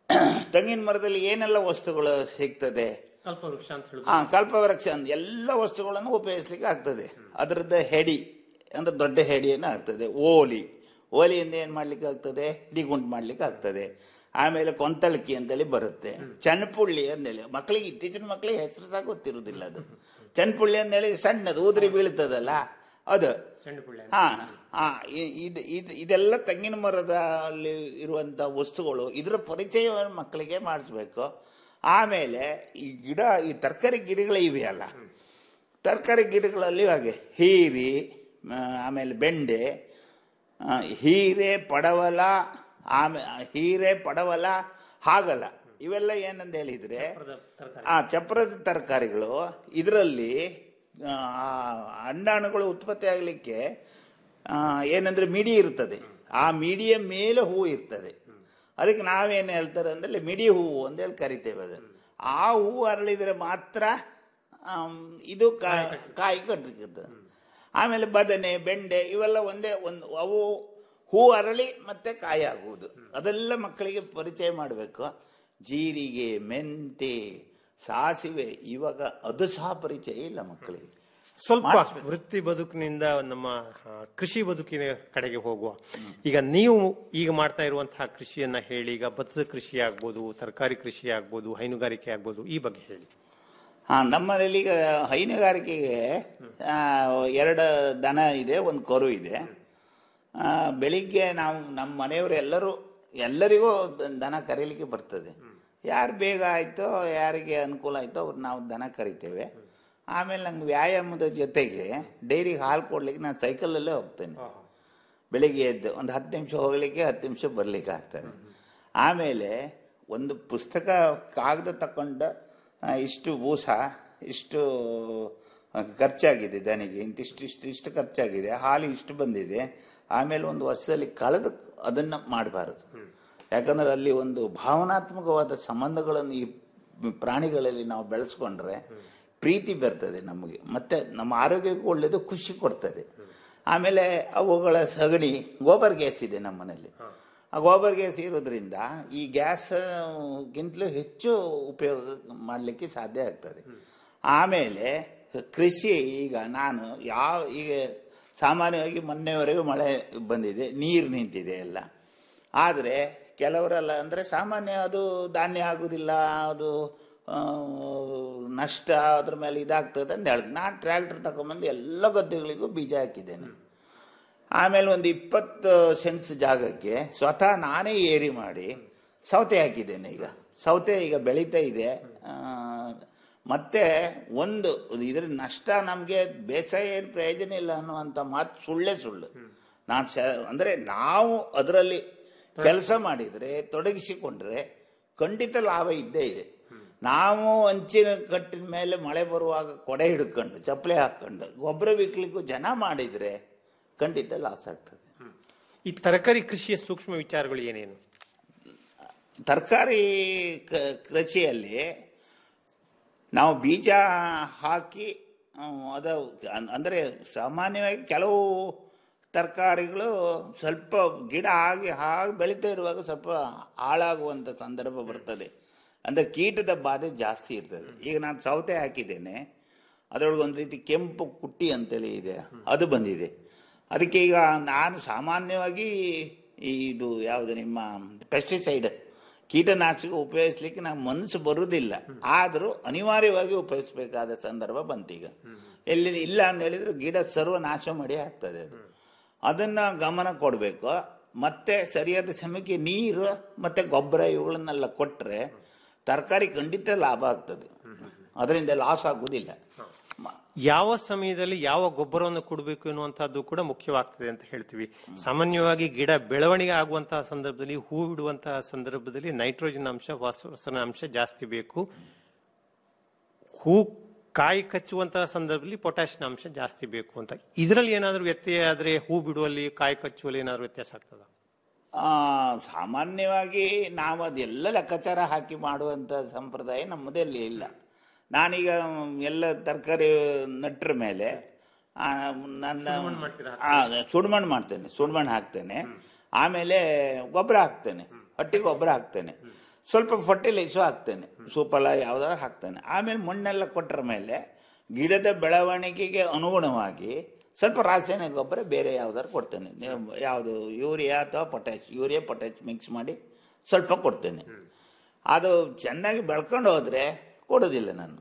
ತೆಂಗಿನ ಮರದಲ್ಲಿ ಏನೆಲ್ಲ ವಸ್ತುಗಳು ಸಿಗ್ತದೆ ಕಲ್ಪವೃಕ್ಷ ಅಂತ ಹೇಳುದು ಆ ಕಲ್ಪವೃಕ್ಷ ಅಂತ ಎಲ್ಲ ವಸ್ತುಗಳನ್ನು ಉಪಯೋಗಿಸ್ಲಿಕ್ಕೆ ಆಗ್ತದೆ ಅದರದ್ದು ಹೆಡಿ ಅಂದ್ರೆ ದೊಡ್ಡ ಹೆಡಿಯನ್ನು ಆಗ್ತದೆ ಓಲಿ ಓಲಿಯಿಂದ ಏನು ಮಾಡ್ಲಿಕ್ಕೆ ಆಗ್ತದೆ ಹಿಡಿಗುಂಟು ಮಾಡ್ಲಿಕ್ಕೆ ಆಗ್ತದೆ ಆಮೇಲೆ ಕೊಂತಳಕಿ ಅಂತೇಳಿ ಬರುತ್ತೆ ಚನ್ನಪುಳ್ಳಿ ಅಂತೇಳಿ ಮಕ್ಕಳಿಗೆ ಇತ್ತೀಚಿನ ಮಕ್ಕಳಿಗೆ ಹೆಸರು ಸಹ ಗೊತ್ತಿರುವುದಿಲ್ಲ ಅದು ಚನ್ನಪುಳ್ಳಿ ಅಂತೇಳಿ ಸಣ್ಣದು ಉದುರಿ ಬೀಳ್ತದಲ್ಲ ಅದು ಹಾ ಹಾ ಇ- ಇದು ಇದು ಇದೆಲ್ಲ ತೆಂಗಿನ ಮರದಲ್ಲಿ ಇರುವಂತ ವಸ್ತುಗಳು ಇದರ ಪರಿಚಯವನ್ನು ಮಕ್ಕಳಿಗೆ ಮಾಡಿಸ್ಬೇಕು ಆಮೇಲೆ ಈ ಗಿಡ ಈ ತರಕಾರಿ ಗಿಡಗಳು ಇವೆಯಲ್ಲ ತರಕಾರಿ ಗಿಡಗಳಲ್ಲಿ ಹಾಗೆ ಹೀರಿ ಆ, ಆಮೇಲೆ ಬೆಂಡೆ ಆ, ಹೀರೆ ಪಡವಲ ಆಮೇಲೆ ಹೀರೆ ಪಡವಲ ಹಾಗಲ ಇವೆಲ್ಲ ಏನಂತ ಹೇಳಿದ್ರೆ ಆ ಚಪ್ರದ ತರಕಾರಿಗಳು ಇದರಲ್ಲಿ ಅಂಡಾಣುಗಳು ಉತ್ಪತ್ತಿ ಆಗಲಿಕ್ಕೆ ಏನಂದ್ರೆ ಮಿಡಿ ಇರ್ತದೆ ಆ ಮಿಡಿಯ ಮೇಲೆ ಹೂವು ಇರ್ತದೆ ಅದಕ್ಕೆ ನಾವೇನು ಹೇಳ್ತಾರೆ ಅಂದ್ರೆ ಮಿಡಿ ಹೂವು ಅಂತೇಳಿ ಕರಿತೇವೆ ಅದು ಆ ಹೂವು ಅರಳಿದ್ರೆ ಮಾತ್ರ ಆಮ್, ಇದು ಕಾ- ಕಾಯಿ ಕಟ್ಟುತ್ತದೆ ಆಮೇಲೆ ಬದನೆ ಬೆಂಡೆ ಇವೆಲ್ಲ ಒಂದೇ ಒಂದು ಅವು ಹೂ ಅರಳಿ ಮತ್ತೆ ಕಾಯಿ ಆಗುವುದು ಅದೆಲ್ಲ ಮಕ್ಕಳಿಗೆ ಪರಿಚಯ ಮಾಡಬೇಕು ಜೀರಿಗೆ ಮೆಂತೆ ಸಾಸಿವೆ ಇವಾಗ ಅದು ಸಹ ಪರಿಚಯ ಇಲ್ಲ ಮಕ್ಕಳಿಗೆ ಸ್ವಲ್ಪ ಮಾಡಿಸ್ಬೇಕು. ವೃತ್ತಿ ಬದುಕಿನಿಂದ ನಮ್ಮ ಆ, ಕೃಷಿ ಬದುಕಿನ ಕಡೆಗೆ ಹೋಗುವ ಈಗ ನೀವು ಈಗ ಮಾಡ್ತಾ ಇರುವಂತಹ ಕೃಷಿಯನ್ನ ಹೇಳಿ ಈಗ ಭತ್ತದ ಕೃಷಿ ಆಗ್ಬೋದು ತರಕಾರಿ ಕೃಷಿ ಆಗ್ಬೋದು ಹೈನುಗಾರಿಕೆ ಆಗ್ಬೋದು ಈ ಬಗ್ಗೆ ಹೇಳಿ ಹಾ ನಮ್ಮನೇಲಿ ಈಗ ಹೈನುಗಾರಿಕೆಗೆ ಆ, ಎರಡು ದನ ಇದೆ ಒಂದು ಕರು ಇದೆ ಆ, ಬೆಳಿಗ್ಗೆ ನಾವು ನಮ್ಮ ಮನೆಯವರು ಎಲ್ಲರೂ ಎಲ್ಲರಿಗೂ ದ- ದನ ಕರೀಲಿಕ್ಕೆ ಬರ್ತದೆ ಯಾರು ಬೇಗ ಆಯ್ತೋ ಯಾರಿಗೆ ಅನುಕೂಲ ಆಯ್ತೋ ಅವ್ರು ನಾವು ದನ ಕರಿತೇವೆ ಆಮೇಲೆ ನಂಗೆ ವ್ಯಾಯಾಮದ ಜೊತೆಗೆ ಡೈರಿಗೆ ಹಾಲು ಕೊಡ್ಲಿಕ್ಕೆ ನಾನು ಸೈಕಲಲ್ಲೇ ಹೋಗ್ತೇನೆ ಬೆಳಿಗ್ಗೆ ಎದ್ದು ಒಂದು ಹತ್ತು ನಿಮಿಷ ಹೋಗ್ಲಿಕ್ಕೆ ಹತ್ತು ನಿಮಿಷ ಬರ್ಲಿಕ್ಕೆ ಆಗ್ತದೆ ಆಮೇಲೆ ಒಂದು ಪುಸ್ತಕ ಕಾಗದ ತಕೊಂಡು ಆ, ಇಷ್ಟು ಬೂಸ ಇಷ್ಟು ಆ, ಖರ್ಚಾಗಿದೆ ದನಿಗೆ ಇಂತಿಷ್ಟು ಇಷ್ಟು ಇಷ್ಟು ಖರ್ಚಾಗಿದೆ ಹಾಲು ಇಷ್ಟು ಬಂದಿದೆ ಆಮೇಲೆ ಒಂದು ವರ್ಷದಲ್ಲಿ ಕಳೆದು ಅದನ್ನು ಮಾಡಬಾರದು ಯಾಕಂದ್ರೆ ಅಲ್ಲಿ ಒಂದು ಭಾವನಾತ್ಮಕವಾದ ಸಂಬಂಧಗಳನ್ನು ಈ ಪ್ರಾಣಿಗಳಲ್ಲಿ ನಾವು ಬೆಳೆಸ್ಕೊಂಡ್ರೆ ಪ್ರೀತಿ ಬರ್ತದೆ ನಮಗೆ ಮತ್ತೆ ನಮ್ಮ ಆರೋಗ್ಯಕ್ಕೂ ಒಳ್ಳೆಯದು ಖುಷಿ ಕೊಡ್ತದೆ ಆಮೇಲೆ ಅವುಗಳ ಸಗಣಿ ಗೋಬರ್ ಗ್ಯಾಸ್ ಇದೆ ನಮ್ಮ ಮನೇಲಿ ಆ ಗೋಬರ್ ಗ್ಯಾಸ್ ಇರೋದ್ರಿಂದ ಈ ಗ್ಯಾಸ್ಗಿಂತಲೂ ಹೆಚ್ಚು ಉಪಯೋಗ ಮಾಡಲಿಕ್ಕೆ ಸಾಧ್ಯ ಆಗ್ತದೆ ಆಮೇಲೆ ಕೃಷಿ ಈಗ ನಾನು ಯಾವ ಈಗ ಸಾಮಾನ್ಯವಾಗಿ ಮೊನ್ನೆವರೆಗೂ ಮಳೆ ಬಂದಿದೆ ನೀರು ನಿಂತಿದೆ ಎಲ್ಲ ಆದರೆ ಕೆಲವರೆಲ್ಲ ಅಂದರೆ ಸಾಮಾನ್ಯ ಅದು ಧಾನ್ಯ ಆಗುವುದಿಲ್ಲ ಅದು ಆ, ನಷ್ಟ ಅದ್ರ ಮೇಲೆ ಇದಾಗ್ತದೆ ಅಂತ ಹೇಳಿದ್ ನಾನು ಟ್ರ್ಯಾಕ್ಟರ್ ತಗೊಂಬಂದು ಎಲ್ಲ ಗದ್ದೆಗಳಿಗೂ ಬೀಜ ಹಾಕಿದ್ದೇನೆ ಆಮೇಲೆ ಒಂದು ಇಪ್ಪತ್ತು ಸೆನ್ಸ್ ಜಾಗಕ್ಕೆ ಸ್ವತಃ ನಾನೇ ಏರಿ ಮಾಡಿ ಸೌತೆ ಹಾಕಿದ್ದೇನೆ ಈಗ ಸೌತೆ ಈಗ ಬೆಳೀತಾ ಇದೆ ಆ, ಮತ್ತೆ ಒಂದು ಇದ್ರ ನಷ್ಟ ನಮಗೆ ಬೇಸಾಯ ಏನು ಪ್ರಯೋಜನ ಇಲ್ಲ ಅನ್ನುವಂಥ ಮಾತು ಸುಳ್ಳೇ ಸುಳ್ಳು ನಾನು ಸ ಅಂದರೆ ನಾವು ಅದರಲ್ಲಿ ಕೆಲಸ ಮಾಡಿದರೆ ತೊಡಗಿಸಿಕೊಂಡ್ರೆ ಖಂಡಿತ ಲಾಭ ಇದ್ದೇ ಇದೆ ನಾವು ಅಂಚಿನ ಕಟ್ಟಿನ ಮೇಲೆ ಮಳೆ ಬರುವಾಗ ಕೊಡೆ ಹಿಡ್ಕೊಂಡು ಚಪ್ಪಲೆ ಹಾಕೊಂಡು ಗೊಬ್ಬರ ಬಿಕ್ಲಿಕ್ಕೂ ಜನ ಮಾಡಿದರೆ ಖಂಡಿತ ಲಾಸ್ ಆಗ್ತದೆ ಈ ತರಕಾರಿ ಕೃಷಿಯ ಸೂಕ್ಷ್ಮ ವಿಚಾರಗಳು ಏನೇನು ತರಕಾರಿ ಕೃಷಿಯಲ್ಲಿ ನಾವು ಬೀಜ ಹಾಕಿ ಹ್ಮ್, ಅದು ಅನ್- ಅಂದರೆ ಸಾಮಾನ್ಯವಾಗಿ ಕೆಲವು ತರಕಾರಿಗಳು ಸ್ವಲ್ಪ ಗಿಡ ಆಗಿ ಹಾಗೆ ಬೆಳೀತಾ ಇರುವಾಗ ಸ್ವಲ್ಪ ಹಾಳಾಗುವಂಥ ಸಂದರ್ಭ ಬರ್ತದೆ ಅಂದರೆ ಕೀಟದ ಬಾಧೆ ಜಾಸ್ತಿ ಇರ್ತದೆ ಈಗ ನಾನು ಸೌತೆ ಹಾಕಿದ್ದೇನೆ ಅದರೊಳಗೆ ಒಂದು ರೀತಿ ಕೆಂಪು ಕುಟ್ಟಿ ಅಂತೇಳಿ ಇದೆ ಅದು ಬಂದಿದೆ ಅದಕ್ಕೆ ಈಗ ನಾನು ಸಾಮಾನ್ಯವಾಗಿ ಇದು ಯಾವುದು ನಿಮ್ಮ ಪೆಸ್ಟಿಸೈಡ್ ಕೀಟನಾಶಕ ಉಪಯೋಗಿಸ್ಲಿಕ್ಕೆ ನಾವು ಮನಸ್ಸು ಬರುವುದಿಲ್ಲ ಆದರೂ ಅನಿವಾರ್ಯವಾಗಿ ಉಪಯೋಗಿಸಬೇಕಾದ ಸಂದರ್ಭ ಬಂತೀಗ ಎಲ್ಲಿ ಇಲ್ಲ ಅಂತ ಹೇಳಿದ್ರೆ ಗಿಡ ಸರ್ವನಾಶ ಮಾಡಿ ಆಗ್ತದೆ ಅದು ಅದನ್ನ ಗಮನ ಕೊಡಬೇಕು ಮತ್ತೆ ಸರಿಯಾದ ಸಮಯಕ್ಕೆ ನೀರು ಮತ್ತೆ ಗೊಬ್ಬರ ಇವುಗಳನ್ನೆಲ್ಲ ಕೊಟ್ಟರೆ ತರಕಾರಿ ಖಂಡಿತ ಲಾಭ ಆಗ್ತದೆ ಅದರಿಂದ ಲಾಸ್ ಆಗುವುದಿಲ್ಲ ಯಾವ ಸಮಯದಲ್ಲಿ ಯಾವ ಗೊಬ್ಬರವನ್ನು ಕೊಡಬೇಕು ಎನ್ನುವಂತಹದ್ದು ಕೂಡ ಮುಖ್ಯವಾಗ್ತದೆ ಅಂತ ಹೇಳ್ತೀವಿ ಸಾಮಾನ್ಯವಾಗಿ ಗಿಡ ಬೆಳವಣಿಗೆ ಆಗುವಂತಹ ಸಂದರ್ಭದಲ್ಲಿ ಹೂ ಬಿಡುವಂತಹ ಸಂದರ್ಭದಲ್ಲಿ ನೈಟ್ರೋಜನ್ ಅಂಶ ಫಾಸ್ಫರಸ್ನ ಅಂಶ ಜಾಸ್ತಿ ಬೇಕು ಹೂ ಕಾಯಿ ಕಚ್ಚುವಂತಹ ಸಂದರ್ಭದಲ್ಲಿ ಪೊಟ್ಯಾಷಿಯಂ ಅಂಶ ಜಾಸ್ತಿ ಬೇಕು ಅಂತ ಇದರಲ್ಲಿ ಏನಾದರೂ ವ್ಯತ್ಯಯ ಆದ್ರೆ ಹೂ ಬಿಡುವಲ್ಲಿ ಕಾಯಿ ಕಚ್ಚುವಲ್ಲಿ ಏನಾದರೂ ವ್ಯತ್ಯಾಸ ಆಗ್ತದ ಆ, ಸಾಮಾನ್ಯವಾಗಿ ನಾವು ಅದೆಲ್ಲ ಲೆಕ್ಕಾಚಾರ ಹಾಕಿ ಮಾಡುವಂಥ ಸಂಪ್ರದಾಯ ನಮ್ಮದಲ್ಲಿ ಇಲ್ಲ ನಾನೀಗ ಎಲ್ಲ ತರಕಾರಿ ನಟ್ರ ಮೇಲೆ ಆ, ನನ್ನ ಆ, ಸುಡ್ಮಣ್ಣು ಮಾಡ್ತೇನೆ ಸುಡ್ಮಣ್ಣು ಹಾಕ್ತೇನೆ ಆಮೇಲೆ ಗೊಬ್ಬರ ಹಾಕ್ತೇನೆ ಹಟ್ಟಿ ಗೊಬ್ಬರ ಹಾಕ್ತೇನೆ ಸ್ವಲ್ಪ ಫರ್ಟಿಲೈಸು ಹಾಕ್ತೇನೆ ಸೂಪಲ ಯಾವುದಾದ್ರು ಹಾಕ್ತೇನೆ ಆಮೇಲೆ ಮಣ್ಣೆಲ್ಲ ಕೊಟ್ಟರ ಮೇಲೆ ಗಿಡದ ಬೆಳವಣಿಗೆಗೆ ಅನುಗುಣವಾಗಿ ಸ್ವಲ್ಪ ರಾಸಾಯನಿಕ ಗೊಬ್ಬರ ಬೇರೆ ಯಾವ್ದಾದ್ರು ಕೊಡ್ತೇನೆ ನೀವು ಯಾವುದು ಯೂರಿಯಾ ಅಥವಾ ಪೊಟ್ಯಾಶ್ ಯೂರಿಯಾ ಪೊಟ್ಯಾಶ್ ಮಿಕ್ಸ್ ಮಾಡಿ ಸ್ವಲ್ಪ ಕೊಡ್ತೇನೆ ಅದು ಚೆನ್ನಾಗಿ ಬೆಳ್ಕೊಂಡು ಹೋದರೆ ಕೊಡೋದಿಲ್ಲ ನಾನು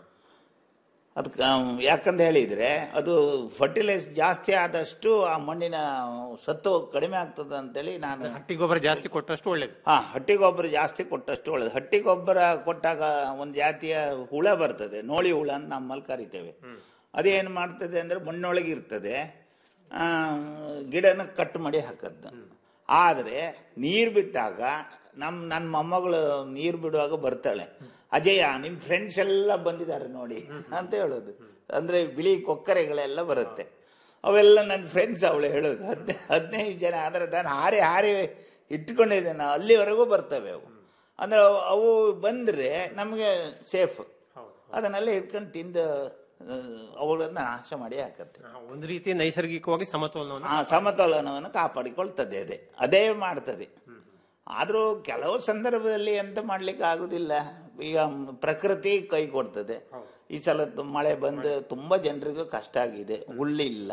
ಅದಕ್ಕೆ ಯಾಕಂತ ಹೇಳಿದರೆ ಅದು ಫರ್ಟಿಲೈಸ್ ಜಾಸ್ತಿ ಆದಷ್ಟು ಆ ಮಣ್ಣಿನ ಸತ್ತು ಕಡಿಮೆ ಆಗ್ತದೆ ಅಂತೇಳಿ ನಾನು ಹಟ್ಟಿ ಗೊಬ್ಬರ ಜಾಸ್ತಿ ಕೊಟ್ಟಷ್ಟು ಒಳ್ಳೇದು ಹಾ ಹಟ್ಟಿ ಗೊಬ್ಬರ ಜಾಸ್ತಿ ಕೊಟ್ಟಷ್ಟು ಒಳ್ಳೆದು ಹಟ್ಟಿ ಗೊಬ್ಬರ ಕೊಟ್ಟಾಗ ಒಂದು ಜಾತಿಯ ಹುಳ ಬರ್ತದೆ ನೋಳಿ ಹುಳ ಅಂತ ನಮ್ಮಲ್ಲಿ ಕರಿತೇವೆ ಅದೇನು ಮಾಡ್ತದೆ ಅಂದ್ರೆ ಮಣ್ಣೊಳಗೆ ಇರ್ತದೆ ಆ, ಗಿಡನ ಕಟ್ ಮಾಡಿ ಹಾಕದ್ದು ಆದರೆ ನೀರು ಬಿಟ್ಟಾಗ ನಮ್ಮ ನನ್ನ ಮೊಮ್ಮಗಳು ನೀರು ಬಿಡುವಾಗ ಬರ್ತಾಳೆ ಅಜಯ ನಿಮ್ಮ ಫ್ರೆಂಡ್ಸ್ ಎಲ್ಲ ಬಂದಿದ್ದಾರೆ ನೋಡಿ ಅಂತ ಹೇಳೋದು ಅಂದ್ರೆ ಬಿಳಿ ಕೊಕ್ಕರೆಗಳೆಲ್ಲ ಬರುತ್ತೆ ಅವೆಲ್ಲ ನನ್ನ ಫ್ರೆಂಡ್ಸ್ ಅವಳು ಹೇಳೋದು ಹದಿನೈದು ಹದಿನೈದು ಜನ ಅಂದ್ರೆ ನಾನು ಹಾರಿ ಹಾರಿ ಇಟ್ಕೊಂಡಿದ್ದೇನೆ ಅಲ್ಲಿವರೆಗೂ ಬರ್ತವೆ ಅವು ಅಂದ್ರೆ ಅವು- ಅವು ಬಂದರೆ ನಮಗೆ ಸೇಫ್ ಅದನ್ನೆಲ್ಲ ಇಟ್ಕೊಂಡು ತಿಂದು ಆ, ಅವುಗಳನ್ನ ನಾಶ ಮಾಡಿ ಹಾಕತ್ತೆ ಒಂದು ರೀತಿ ನೈಸರ್ಗಿಕವಾಗಿ ಸಮತೋಲನವನ್ನು ಆ ಸಮತೋಲನವನ್ನು ಕಾಪಾಡಿಕೊಳ್ತದೆ ಅದೇ ಅದೇ ಮಾಡ್ತದೆ ಆದರೂ ಕೆಲವು ಸಂದರ್ಭದಲ್ಲಿ ಎಂತ ಮಾಡ್ಲಿಕ್ಕೆ ಆಗುದಿಲ್ಲ ಈಗ ಪ್ರಕೃತಿ ಕೈ ಕೊಡ್ತದೆ ಈ ಸಲ ತು- ಮಳೆ ಬಂದು ತುಂಬಾ ಜನರಿಗೂ ಕಷ್ಟ ಆಗಿದೆ ಹುಲ್ಲಿಲ್ಲ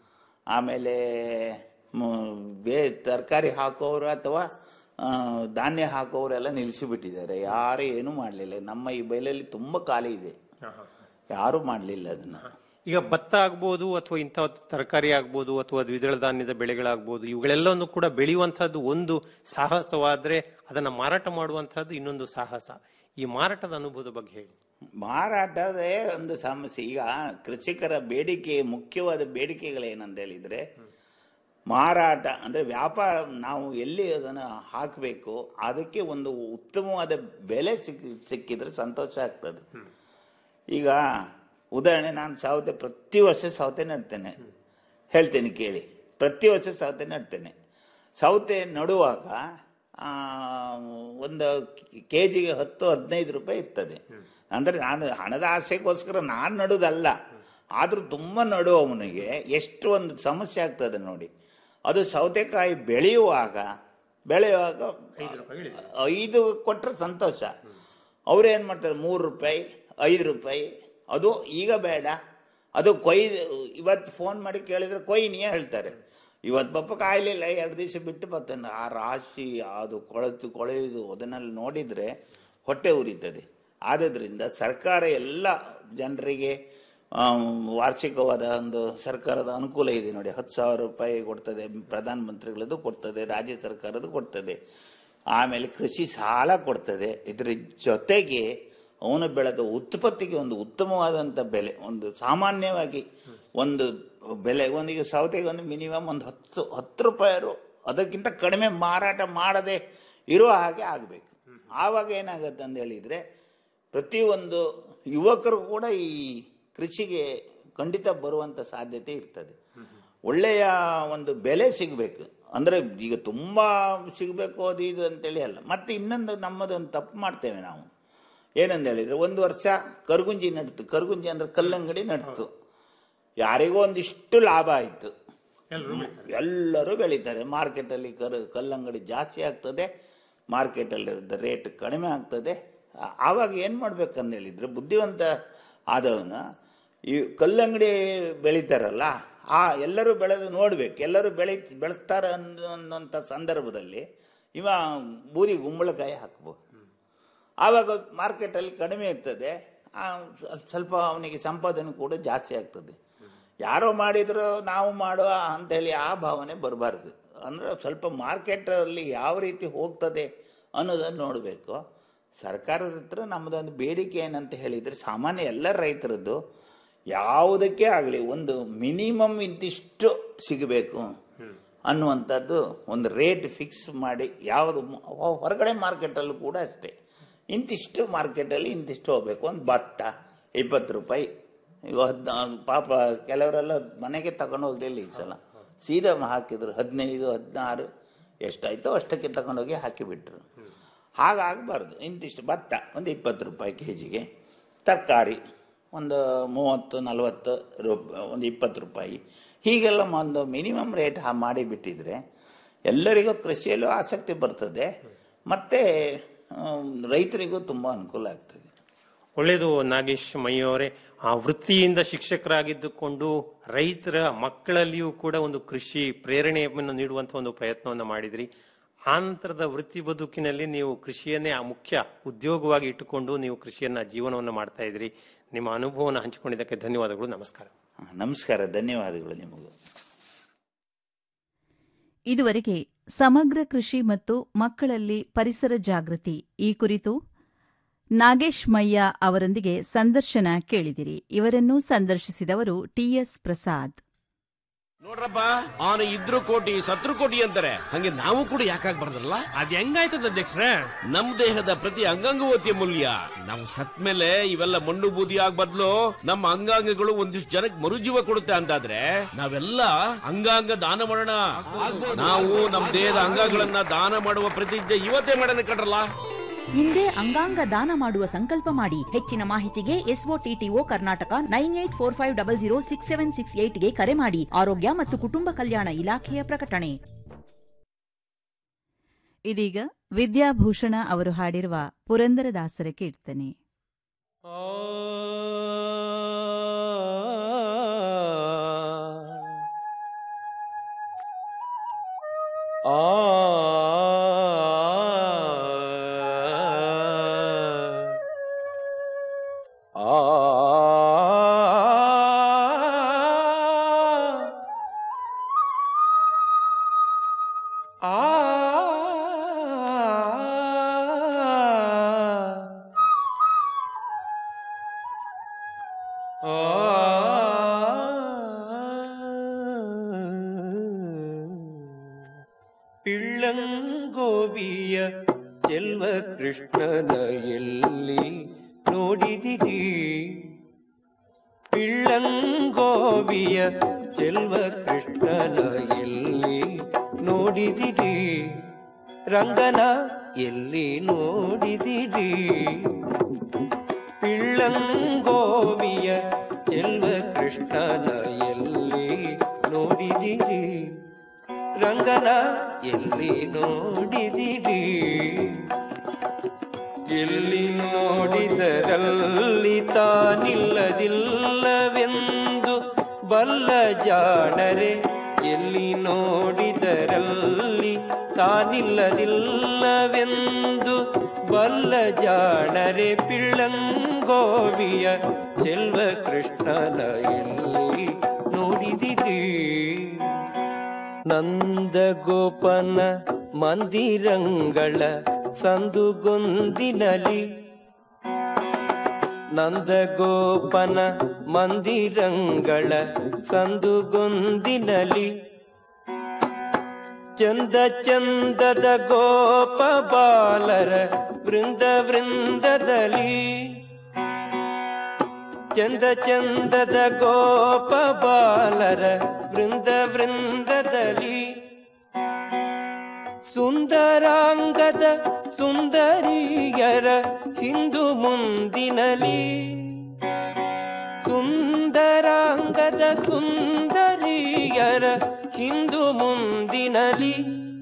ಆಮೇಲೆ ಮ್, ಬೇ ತರಕಾರಿ ಹಾಕೋರು ಅಥವಾ ಆ, ಧಾನ್ಯ ಹಾಕೋರೆಲ್ಲ ನಿಲ್ಲಿಸಿಬಿಟ್ಟಿದ್ದಾರೆ ಯಾರು ಏನೂ ಮಾಡಲಿಲ್ಲ ನಮ್ಮ ಈ ಬೈಲಲ್ಲಿ ತುಂಬ ಖಾಲಿ ಇದೆ ಯಾರೂ ಮಾಡಲಿಲ್ಲ ಅದನ್ನ ಈಗ ಭತ್ತ ಆಗ್ಬೋದು ಅಥವಾ ಇಂಥ ತರಕಾರಿ ಆಗ್ಬೋದು ಅಥವಾ ದ್ವಿದಳ ಧಾನ್ಯದ ಬೆಳೆಗಳಾಗ್ಬೋದು ಇವುಗಳೆಲ್ಲವನ್ನು ಕೂಡ ಬೆಳೆಯುವಂತಹದ್ದು ಒಂದು ಸಾಹಸವಾದ್ರೆ ಅದನ್ನ ಮಾರಾಟ ಮಾಡುವಂತಹದ್ದು ಇನ್ನೊಂದು ಸಾಹಸ ಈ ಮಾರಾಟದ ಅನುಭವದ ಬಗ್ಗೆ ಹೇಳಿ ಮಾರಾಟದೇ ಒಂದು ಸಮಸ್ಯೆ ಈಗ ಕೃಷಿಕರ ಬೇಡಿಕೆ ಮುಖ್ಯವಾದ ಬೇಡಿಕೆಗಳೇನಂತ ಹೇಳಿದ್ರೆ ಮಾರಾಟ ಅಂದ್ರೆ ವ್ಯಾಪಾರ ನಾವು ಎಲ್ಲಿ ಅದನ್ನು ಹಾಕಬೇಕು ಅದಕ್ಕೆ ಒಂದು ಉತ್ತಮವಾದ ಬೆಲೆ ಸಿಕ್ ಸಿಕ್ಕಿದ್ರೆ ಸಂತೋಷ ಆಗ್ತದೆ ಈಗ ಉದಾಹರಣೆ ನಾನು ಸೌತೆ ಪ್ರತಿ ವರ್ಷ ಸೌತೆ ನೆಡ್ತೇನೆ ಹೇಳ್ತೇನೆ ಕೇಳಿ ಪ್ರತಿ ವರ್ಷ ಸೌತೆ ನೆಡ್ತೇನೆ ಸೌತೆ ನಡುವಾಗ ಆ, ಒಂದು ಕೆ ಜಿಗೆ ಹತ್ತು ಹದಿನೈದು ರೂಪಾಯಿ ಇರ್ತದೆ ಅಂದರೆ ನಾನು ಹಣದ ಆಸೆಗೋಸ್ಕರ ನಾನು ನಡುವುದಲ್ಲ ಆದರೂ ತುಂಬ ನಡುವವನಿಗೆ ಎಷ್ಟು ಒಂದು ಸಮಸ್ಯೆ ಆಗ್ತದೆ ನೋಡಿ ಅದು ಸೌತೆಕಾಯಿ ಬೆಳೆಯುವಾಗ ಬೆಳೆಯುವಾಗ ಐದು ಕೊಟ್ಟರೆ ಸಂತೋಷ ಅವ್ರು ಏನು ಮಾಡ್ತಾರೆ ಮೂರು ರೂಪಾಯಿ ಐದು ರೂಪಾಯಿ ಅದು ಈಗ ಬೇಡ ಅದು ಕೊಯ್ದು ಇವತ್ತು ಫೋನ್ ಮಾಡಿ ಕೇಳಿದ್ರೆ ಕೊಯ್ನಿಯೇ ಹೇಳ್ತಾರೆ ಇವತ್ತು ಪಪ್ಪ ಕಾಯ್ಲಿಲ್ಲ ಎರಡು ದಿವಸ ಬಿಟ್ಟು ಬರ್ತಾನೆ ಆ ರಾಶಿ ಅದು ಕೊಳೆತು ಕೊಳೆಯುದು ಅದನ್ನೆಲ್ಲ ನೋಡಿದರೆ ಹೊಟ್ಟೆ ಉರಿತದೆ ಆದದ್ರಿಂದ ಸರ್ಕಾರ ಎಲ್ಲ ಜನರಿಗೆ ಆಮ್, ವಾರ್ಷಿಕವಾದ ಒಂದು ಸರ್ಕಾರದ ಅನುಕೂಲ ಇದೆ ನೋಡಿ ಹತ್ತು ಸಾವಿರ ರೂಪಾಯಿ ಕೊಡ್ತದೆ ಪ್ರಧಾನ ಮಂತ್ರಿಗಳದ್ದು ಕೊಡ್ತದೆ ರಾಜ್ಯ ಸರ್ಕಾರದ್ದು ಕೊಡ್ತದೆ ಆಮೇಲೆ ಕೃಷಿ ಸಾಲ ಕೊಡ್ತದೆ ಇದರ ಜೊತೆಗೆ ಅವನು ಬೆಳೆದ ಉತ್ಪತ್ತಿಗೆ ಒಂದು ಉತ್ತಮವಾದಂಥ ಬೆಲೆ ಒಂದು ಸಾಮಾನ್ಯವಾಗಿ ಒಂದು ಬೆಲೆ ಒಂದೀಗ ಸೌತೆಗೆ ಒಂದು ಮಿನಿಮಮ್ ಒಂದು ಹತ್ತು ಹತ್ತು ರೂಪಾಯಿ ಅದಕ್ಕಿಂತ ಕಡಿಮೆ ಮಾರಾಟ ಮಾಡದೆ ಇರುವ ಹಾಗೆ ಆಗಬೇಕು ಆವಾಗ ಏನಾಗುತ್ತೆ ಅಂತ ಹೇಳಿದರೆ ಪ್ರತಿಯೊಂದು ಯುವಕರು ಕೂಡ ಈ ಕೃಷಿಗೆ ಖಂಡಿತ ಬರುವಂಥ ಸಾಧ್ಯತೆ ಇರ್ತದೆ ಒಳ್ಳೆಯ ಒಂದು ಬೆಲೆ ಸಿಗಬೇಕು ಅಂದರೆ ಈಗ ತುಂಬ ಸಿಗಬೇಕು ಅದು ಇದು ಅಂತೇಳಿ ಅಲ್ಲ ಮತ್ತೆ ಇನ್ನೊಂದು ನಮ್ಮದೊಂದು ತಪ್ಪು ಮಾಡ್ತೇವೆ ನಾವು ಏನಂತ ಹೇಳಿದರೆ ಒಂದು ವರ್ಷ ಕರ್ಗುಂಜಿ ನಡ್ತು ಕರ್ಗುಂಜಿ ಅಂದ್ರೆ ಕಲ್ಲಂಗಡಿ ನಡ್ತು ಯಾರಿಗೋ ಒಂದಿಷ್ಟು ಲಾಭ ಆಯಿತು ಎಲ್ಲರೂ ಬೆಳೀತಾರೆ ಮಾರ್ಕೆಟಲ್ಲಿ ಕರು ಕಲ್ಲಂಗಡಿ ಜಾಸ್ತಿ ಆಗ್ತದೆ ಮಾರ್ಕೆಟಲ್ಲಿ ರೇಟ್ ಕಡಿಮೆ ಆಗ್ತದೆ ಆ- ಆವಾಗ ಏನು ಮಾಡ್ಬೇಕಂತ ಹೇಳಿದ್ರೆ ಬುದ್ಧಿವಂತ ಆದವನ ಈ ಕಲ್ಲಂಗಡಿ ಬೆಳೀತಾರಲ್ಲ ಆ ಎಲ್ಲರೂ ಬೆಳೆದು ನೋಡ್ಬೇಕು ಎಲ್ಲರೂ ಬೆಳಿ ಬೆಳೆಸ್ತಾರೆ ಅನ್ನೋಂಥ ಸಂದರ್ಭದಲ್ಲಿ ಇವ ಬೂದಿ ಗುಂಬಳಕಾಯಿ ಹಾಕ್ಬೋದು ಆವಾಗ ಮಾರ್ಕೆಟಲ್ಲಿ ಕಡಿಮೆ ಇರ್ತದೆ ಆ, ಸ್ವ- ಸ್ವಲ್ಪ ಅವನಿಗೆ ಸಂಪಾದನೆ ಕೂಡ ಜಾಸ್ತಿ ಆಗ್ತದೆ ಯಾರೋ ಮಾಡಿದ್ರು ನಾವು ಮಾಡುವ ಅಂತೇಳಿ ಆ ಭಾವನೆ ಬರಬಾರ್ದು ಅಂದ್ರೆ ಸ್ವಲ್ಪ ಮಾರ್ಕೆಟಲ್ಲಿ ಯಾವ ರೀತಿ ಹೋಗ್ತದೆ ಅನ್ನೋದನ್ನು ನೋಡಬೇಕು ಸರ್ಕಾರದ ಹತ್ರ ನಮ್ಮದೊಂದು ಬೇಡಿಕೆ ಏನಂತ ಹೇಳಿದರೆ ಸಾಮಾನ್ಯ ಎಲ್ಲ ರೈತರದ್ದು ಯಾವುದಕ್ಕೆ ಆಗಲಿ ಒಂದು ಮಿನಿಮಮ್ ಇಂತಿಷ್ಟು ಸಿಗಬೇಕು ಅನ್ನುವಂಥದ್ದು ಒಂದು ರೇಟ್ ಫಿಕ್ಸ್ ಮಾಡಿ ಯಾವುದು ಮ- ಹೊರಗಡೆ ಮಾರ್ಕೆಟಲ್ಲೂ ಕೂಡ ಅಷ್ಟೇ ಇಂತಿಷ್ಟು ಮಾರ್ಕೆಟಲ್ಲಿ ಇಂತಿಷ್ಟು ಹೋಗ್ಬೇಕು ಒಂದು ಭತ್ತ ಇಪ್ಪತ್ತು ರೂಪಾಯಿ ಈಗ ಹದ್ನ ಪಾಪ ಕೆಲವರೆಲ್ಲ ಮನೆಗೆ ತಗೊಂಡು ಹೋಗ್ಲಿಲ್ಲ ಈ ಸಲ ಸೀದಾ ಹಾಕಿದ್ರು ಹದಿನೈದು ಹದಿನಾರು ಎಷ್ಟಾಯ್ತೋ ಅಷ್ಟಕ್ಕೆ ತಗೊಂಡೋಗಿ ಹಾಕಿಬಿಟ್ರು ಹಾಗಾಗಬಾರ್ದು ಇಂತಿಷ್ಟು ಭತ್ತ ಒಂದು ಇಪ್ಪತ್ತು ರೂಪಾಯಿ ಕೆ ಜಿಗೆ ತರಕಾರಿ ಒಂದು ಮೂವತ್ತು ನಲವತ್ತು ರೂಪ ಒಂದು ಇಪ್ಪತ್ತು ರೂಪಾಯಿ ಹೀಗೆಲ್ಲ ಒಂದು ಮಿನಿಮಮ್ ರೇಟ್ ಮಾಡಿಬಿಟ್ಟಿದ್ರೆ ಎಲ್ಲರಿಗೂ ಕೃಷಿಯಲ್ಲೂ ಆಸಕ್ತಿ ಬರ್ತದೆ ಮತ್ತು ರೈತರಿಗೂ ತುಂಬ ಅನುಕೂಲ ಆಗ್ತದೆ ಒಳ್ಳೆಯದು ನಾಗೇಶ್ ಮೈಯವರೇ ಆ ವೃತ್ತಿಯಿಂದ ಶಿಕ್ಷಕರಾಗಿದ್ದುಕೊಂಡು ರೈತರ ಮಕ್ಕಳಲ್ಲಿಯೂ ಕೂಡ ಒಂದು ಕೃಷಿ ಪ್ರೇರಣೆಯನ್ನು ನೀಡುವಂತಹ ಒಂದು ಪ್ರಯತ್ನವನ್ನು ಮಾಡಿದ್ರಿ ಆ ನಂತರದ ವೃತ್ತಿ ಬದುಕಿನಲ್ಲಿ ನೀವು ಕೃಷಿಯನ್ನೇ ಆ ಮುಖ್ಯ ಉದ್ಯೋಗವಾಗಿ ಇಟ್ಟುಕೊಂಡು ನೀವು ಕೃಷಿಯನ್ನ ಜೀವನವನ್ನು ಮಾಡ್ತಾ ಇದ್ರಿ ನಿಮ್ಮ ಅನುಭವವನ್ನು ಹಂಚಿಕೊಂಡಿದ್ದಕ್ಕೆ ಧನ್ಯವಾದಗಳು ನಮಸ್ಕಾರ ನಮಸ್ಕಾರ ಧನ್ಯವಾದಗಳು ನಿಮಗೂ ಇದುವರೆಗೆ ಸಮಗ್ರ ಕೃಷಿ ಮತ್ತು ಮಕ್ಕಳಲ್ಲಿ ಪರಿಸರ ಜಾಗೃತಿ ಈ ಕುರಿತು ನಾಗೇಶ್ ಮಯ್ಯ ಅವರೊಂದಿಗೆ ಸಂದರ್ಶನ ಕೇಳಿದಿರಿ ಇವರನ್ನು ಸಂದರ್ಶಿಸಿದವರು ಟಿಎಸ್ ಪ್ರಸಾದ್ ನೋಡ್ರಪ್ಪ ಅವನು ಇದ್ರು ಕೋಟಿ ಸತ್ರು ಕೋಟಿ ಅಂತಾರೆ ಹಂಗೆ ನಾವು ಕೂಡ ಯಾಕಾಗ್ಬಾರ್ದಲ್ಲ ಅದ್ ಹೆಂಗಾಯ್ತದ ಅಧ್ಯಕ್ಷರೇ ನಮ್ ದೇಹದ ಪ್ರತಿ ಅಂಗಾಂಗವತಿಯ ಮೂಲ್ಯ ನಾವು ಸತ್ ಮೇಲೆ ಇವೆಲ್ಲ ಮಣ್ಣು ಬೂದಿ ಆಗ್ ಬದ್ಲು ನಮ್ಮ ಅಂಗಾಂಗಗಳು ಒಂದಿಷ್ಟು ಜನಕ್ಕೆ ಮರುಜೀವ ಕೊಡುತ್ತೆ ಅಂತಾದ್ರೆ ನಾವೆಲ್ಲ ಅಂಗಾಂಗ ದಾನ ಮಾಡೋಣ ನಾವು ನಮ್ ದೇಹದ ಅಂಗಗಳನ್ನ ದಾನ ಮಾಡುವ ಪ್ರತಿಜ್ಞೆ ಇವತ್ತೇ ಮಾಡೋಣ ಕಣ್ರಲ್ಲ ಹಿಂದೆ ಅಂಗಾಂಗ ದಾನ ಮಾಡುವ ಸಂಕಲ್ಪ ಮಾಡಿ ಹೆಚ್ಚಿನ ಮಾಹಿತಿಗೆ SOTTO Karnataka nine eight four five double zero six seven six ಏಟ್ಗೆ ಕರೆ ಮಾಡಿ ಆರೋಗ್ಯ ಮತ್ತು ಕುಟುಂಬ ಕಲ್ಯಾಣ ಇಲಾಖೆಯ ಪ್ರಕಟಣೆ ಇದೀಗ ವಿದ್ಯಾಭೂಷಣ ಅವರು ಹಾಡಿರುವ ಪುರಂದರದಾಸರ ಕೀರ್ತನೆ ಆ ಪಿಳ್ಳಂಗೋವಿಯ ಚೆಲ್ವ ಕೃಷ್ಣನ ಎಲ್ಲಿ ನೋಡಿದಿರಿ ಪಿಳ್ಳಂಗೋವಿಯ ಚೆಲ್ವ ಕೃಷ್ಣನ ಎಲ್ಲಿ ನೋಡಿದಿರಿ ರಂಗನ ಎಲ್ಲಿ ನೋಡಿದಿರಿ ಪಿಳ್ಳಂಗೋವಿಯ ಚೆಲ್ವ ಕೃಷ್ಣನ ಎಲ್ಲಿ ನೋಡಿದಿರಿ ರಂಗನ ಎಲ್ಲಿ ನೋಡಿದಿರಿ ಎಲ್ಲಿ ನೋಡಿದರಲ್ಲಿ ತಾನಿಲ್ಲದಿಲ್ಲವೆಂದು ಬಲ್ಲ ಜಾಣರೆ ಎಲ್ಲಿ ನೋಡಿದರಲ್ಲಿ ತಾನಿಲ್ಲದಿಲ್ಲವೆಂದು ಬಲ್ಲ ಜಾಣರೆ ಪಿಳ್ಳಂಗೋವಿಯ ಚೆಲ್ವ ಕೃಷ್ಣನ ಎಲ್ಲಿ ನೋಡಿದಿರಿ ನಂದಗೋಪನ ಮಂದಿರಂಗಳ ಸಂದುಗೊಂದಿನಲಿ ನಂದಗೋಪನ ಮಂದಿರಂಗಳ ಸಂದುಗೊಂದಿನಲಿ ಚಂದ ಚಂದದ ಗೋಪ ಬಾಲರ ವೃಂದ ವೃಂದದಲ್ಲಿ ಚಂದ ಚಂದದ ಗೋಪ ಬಾಲರ ವೃಂದ ವೃಂದದಲ್ಲಿ ಸುಂದರಾಂಗದ ಸುಂದರಿಯರ ಹಿಂದು ಮುಂದಿನಲಿ ಸುಂದರಾಂಗದ ಸುಂದರಿಯರ ಹಿಂದು ಮುಂದಿನಲಿ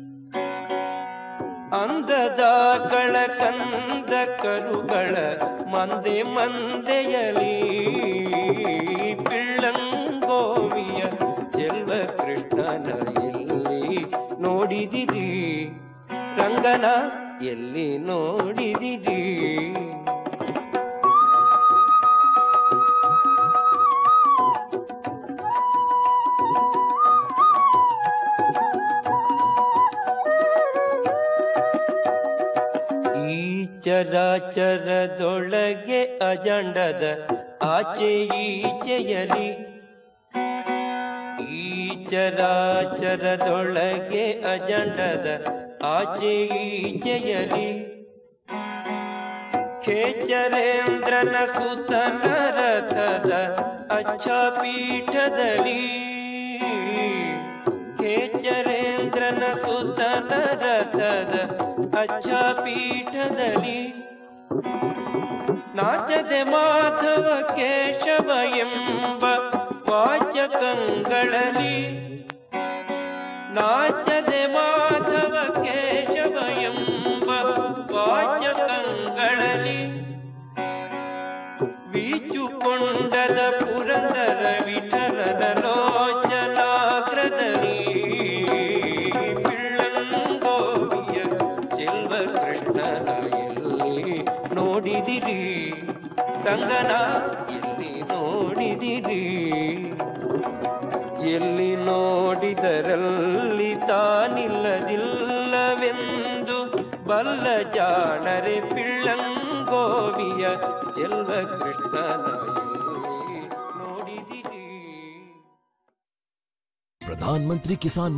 ಅಂದದ ಕಂದ ಕರುಗಳ ಮಂದೆ ಮಂದೆಯಲಿ ಪಿಳ್ಳಂಗೋವಿಯ ಚೆಲ್ವ ಕೃಷ್ಣನ ಎಲ್ಲಿ ನೋಡಿದಿರಿ ರಂಗನ ಎಲ್ಲಿ ನೋಡಿದಿರಿ ಈ ಚರಾಚರದೊಳಗೆ ಅಜಂಡದ ಆಚೆ ಈಚೆಯಲಿ ಈ ಚರಾಚರದೊಳಗೆ ಅಜಂಡದ ಆಚೆ ಈಚೆಯಲಿ ಖೇಚರೇಂದ್ರನ ಸುತನ ರಥದ ಅಚ್ಚ ಪೀಠದಲ್ಲಿ ಖೇಚರೇಂದ್ರನ ಸುತನ ರಥದ ಅಚ್ಚ ಪೀಠದಲ್ಲಿ ನಾಚದೆ ಮಾಧವ ಕೇಶವ ಎಂಬ ವಾಚಕಂಗಳಲ್ಲಿ ನಾಚದೆ ಮಾಧವ ಕೇಶವ ಎಂಬ ವಾಚಕಂಗಳಲ್ಲಿ ವೀಚುಕೊಂಡದ ಪುರಂದರ ವಿಠಲನ ಲೋಚನಾಗ್ರದಲ್ಲಿ ಪಿಳ್ಳಂಗೋವಿಯ ಚೆಲ್ವ ಕೃಷ್ಣನ ಎಲ್ಲಿ ನೋಡಿದಿರಿ ರಂಗನ ಎಲ್ಲಿ ನೋಡಿದಿರಿ ಎಲ್ಲಿ ನೋಡಿದರಲ್ಲಿ ತಾನಿಲ್ಲದಿಲ್ಲವೆಂದು ಬಲ್ಲ ಜಾಣರೆ ಪಿಳ್ಳಂಗೋವಿಯ ಚೆಲ್ವ ಕೃಷ್ಣನ ಎಲ್ಲಿ ನೋಡಿದಿರಿ प्रधानमंत्री किसान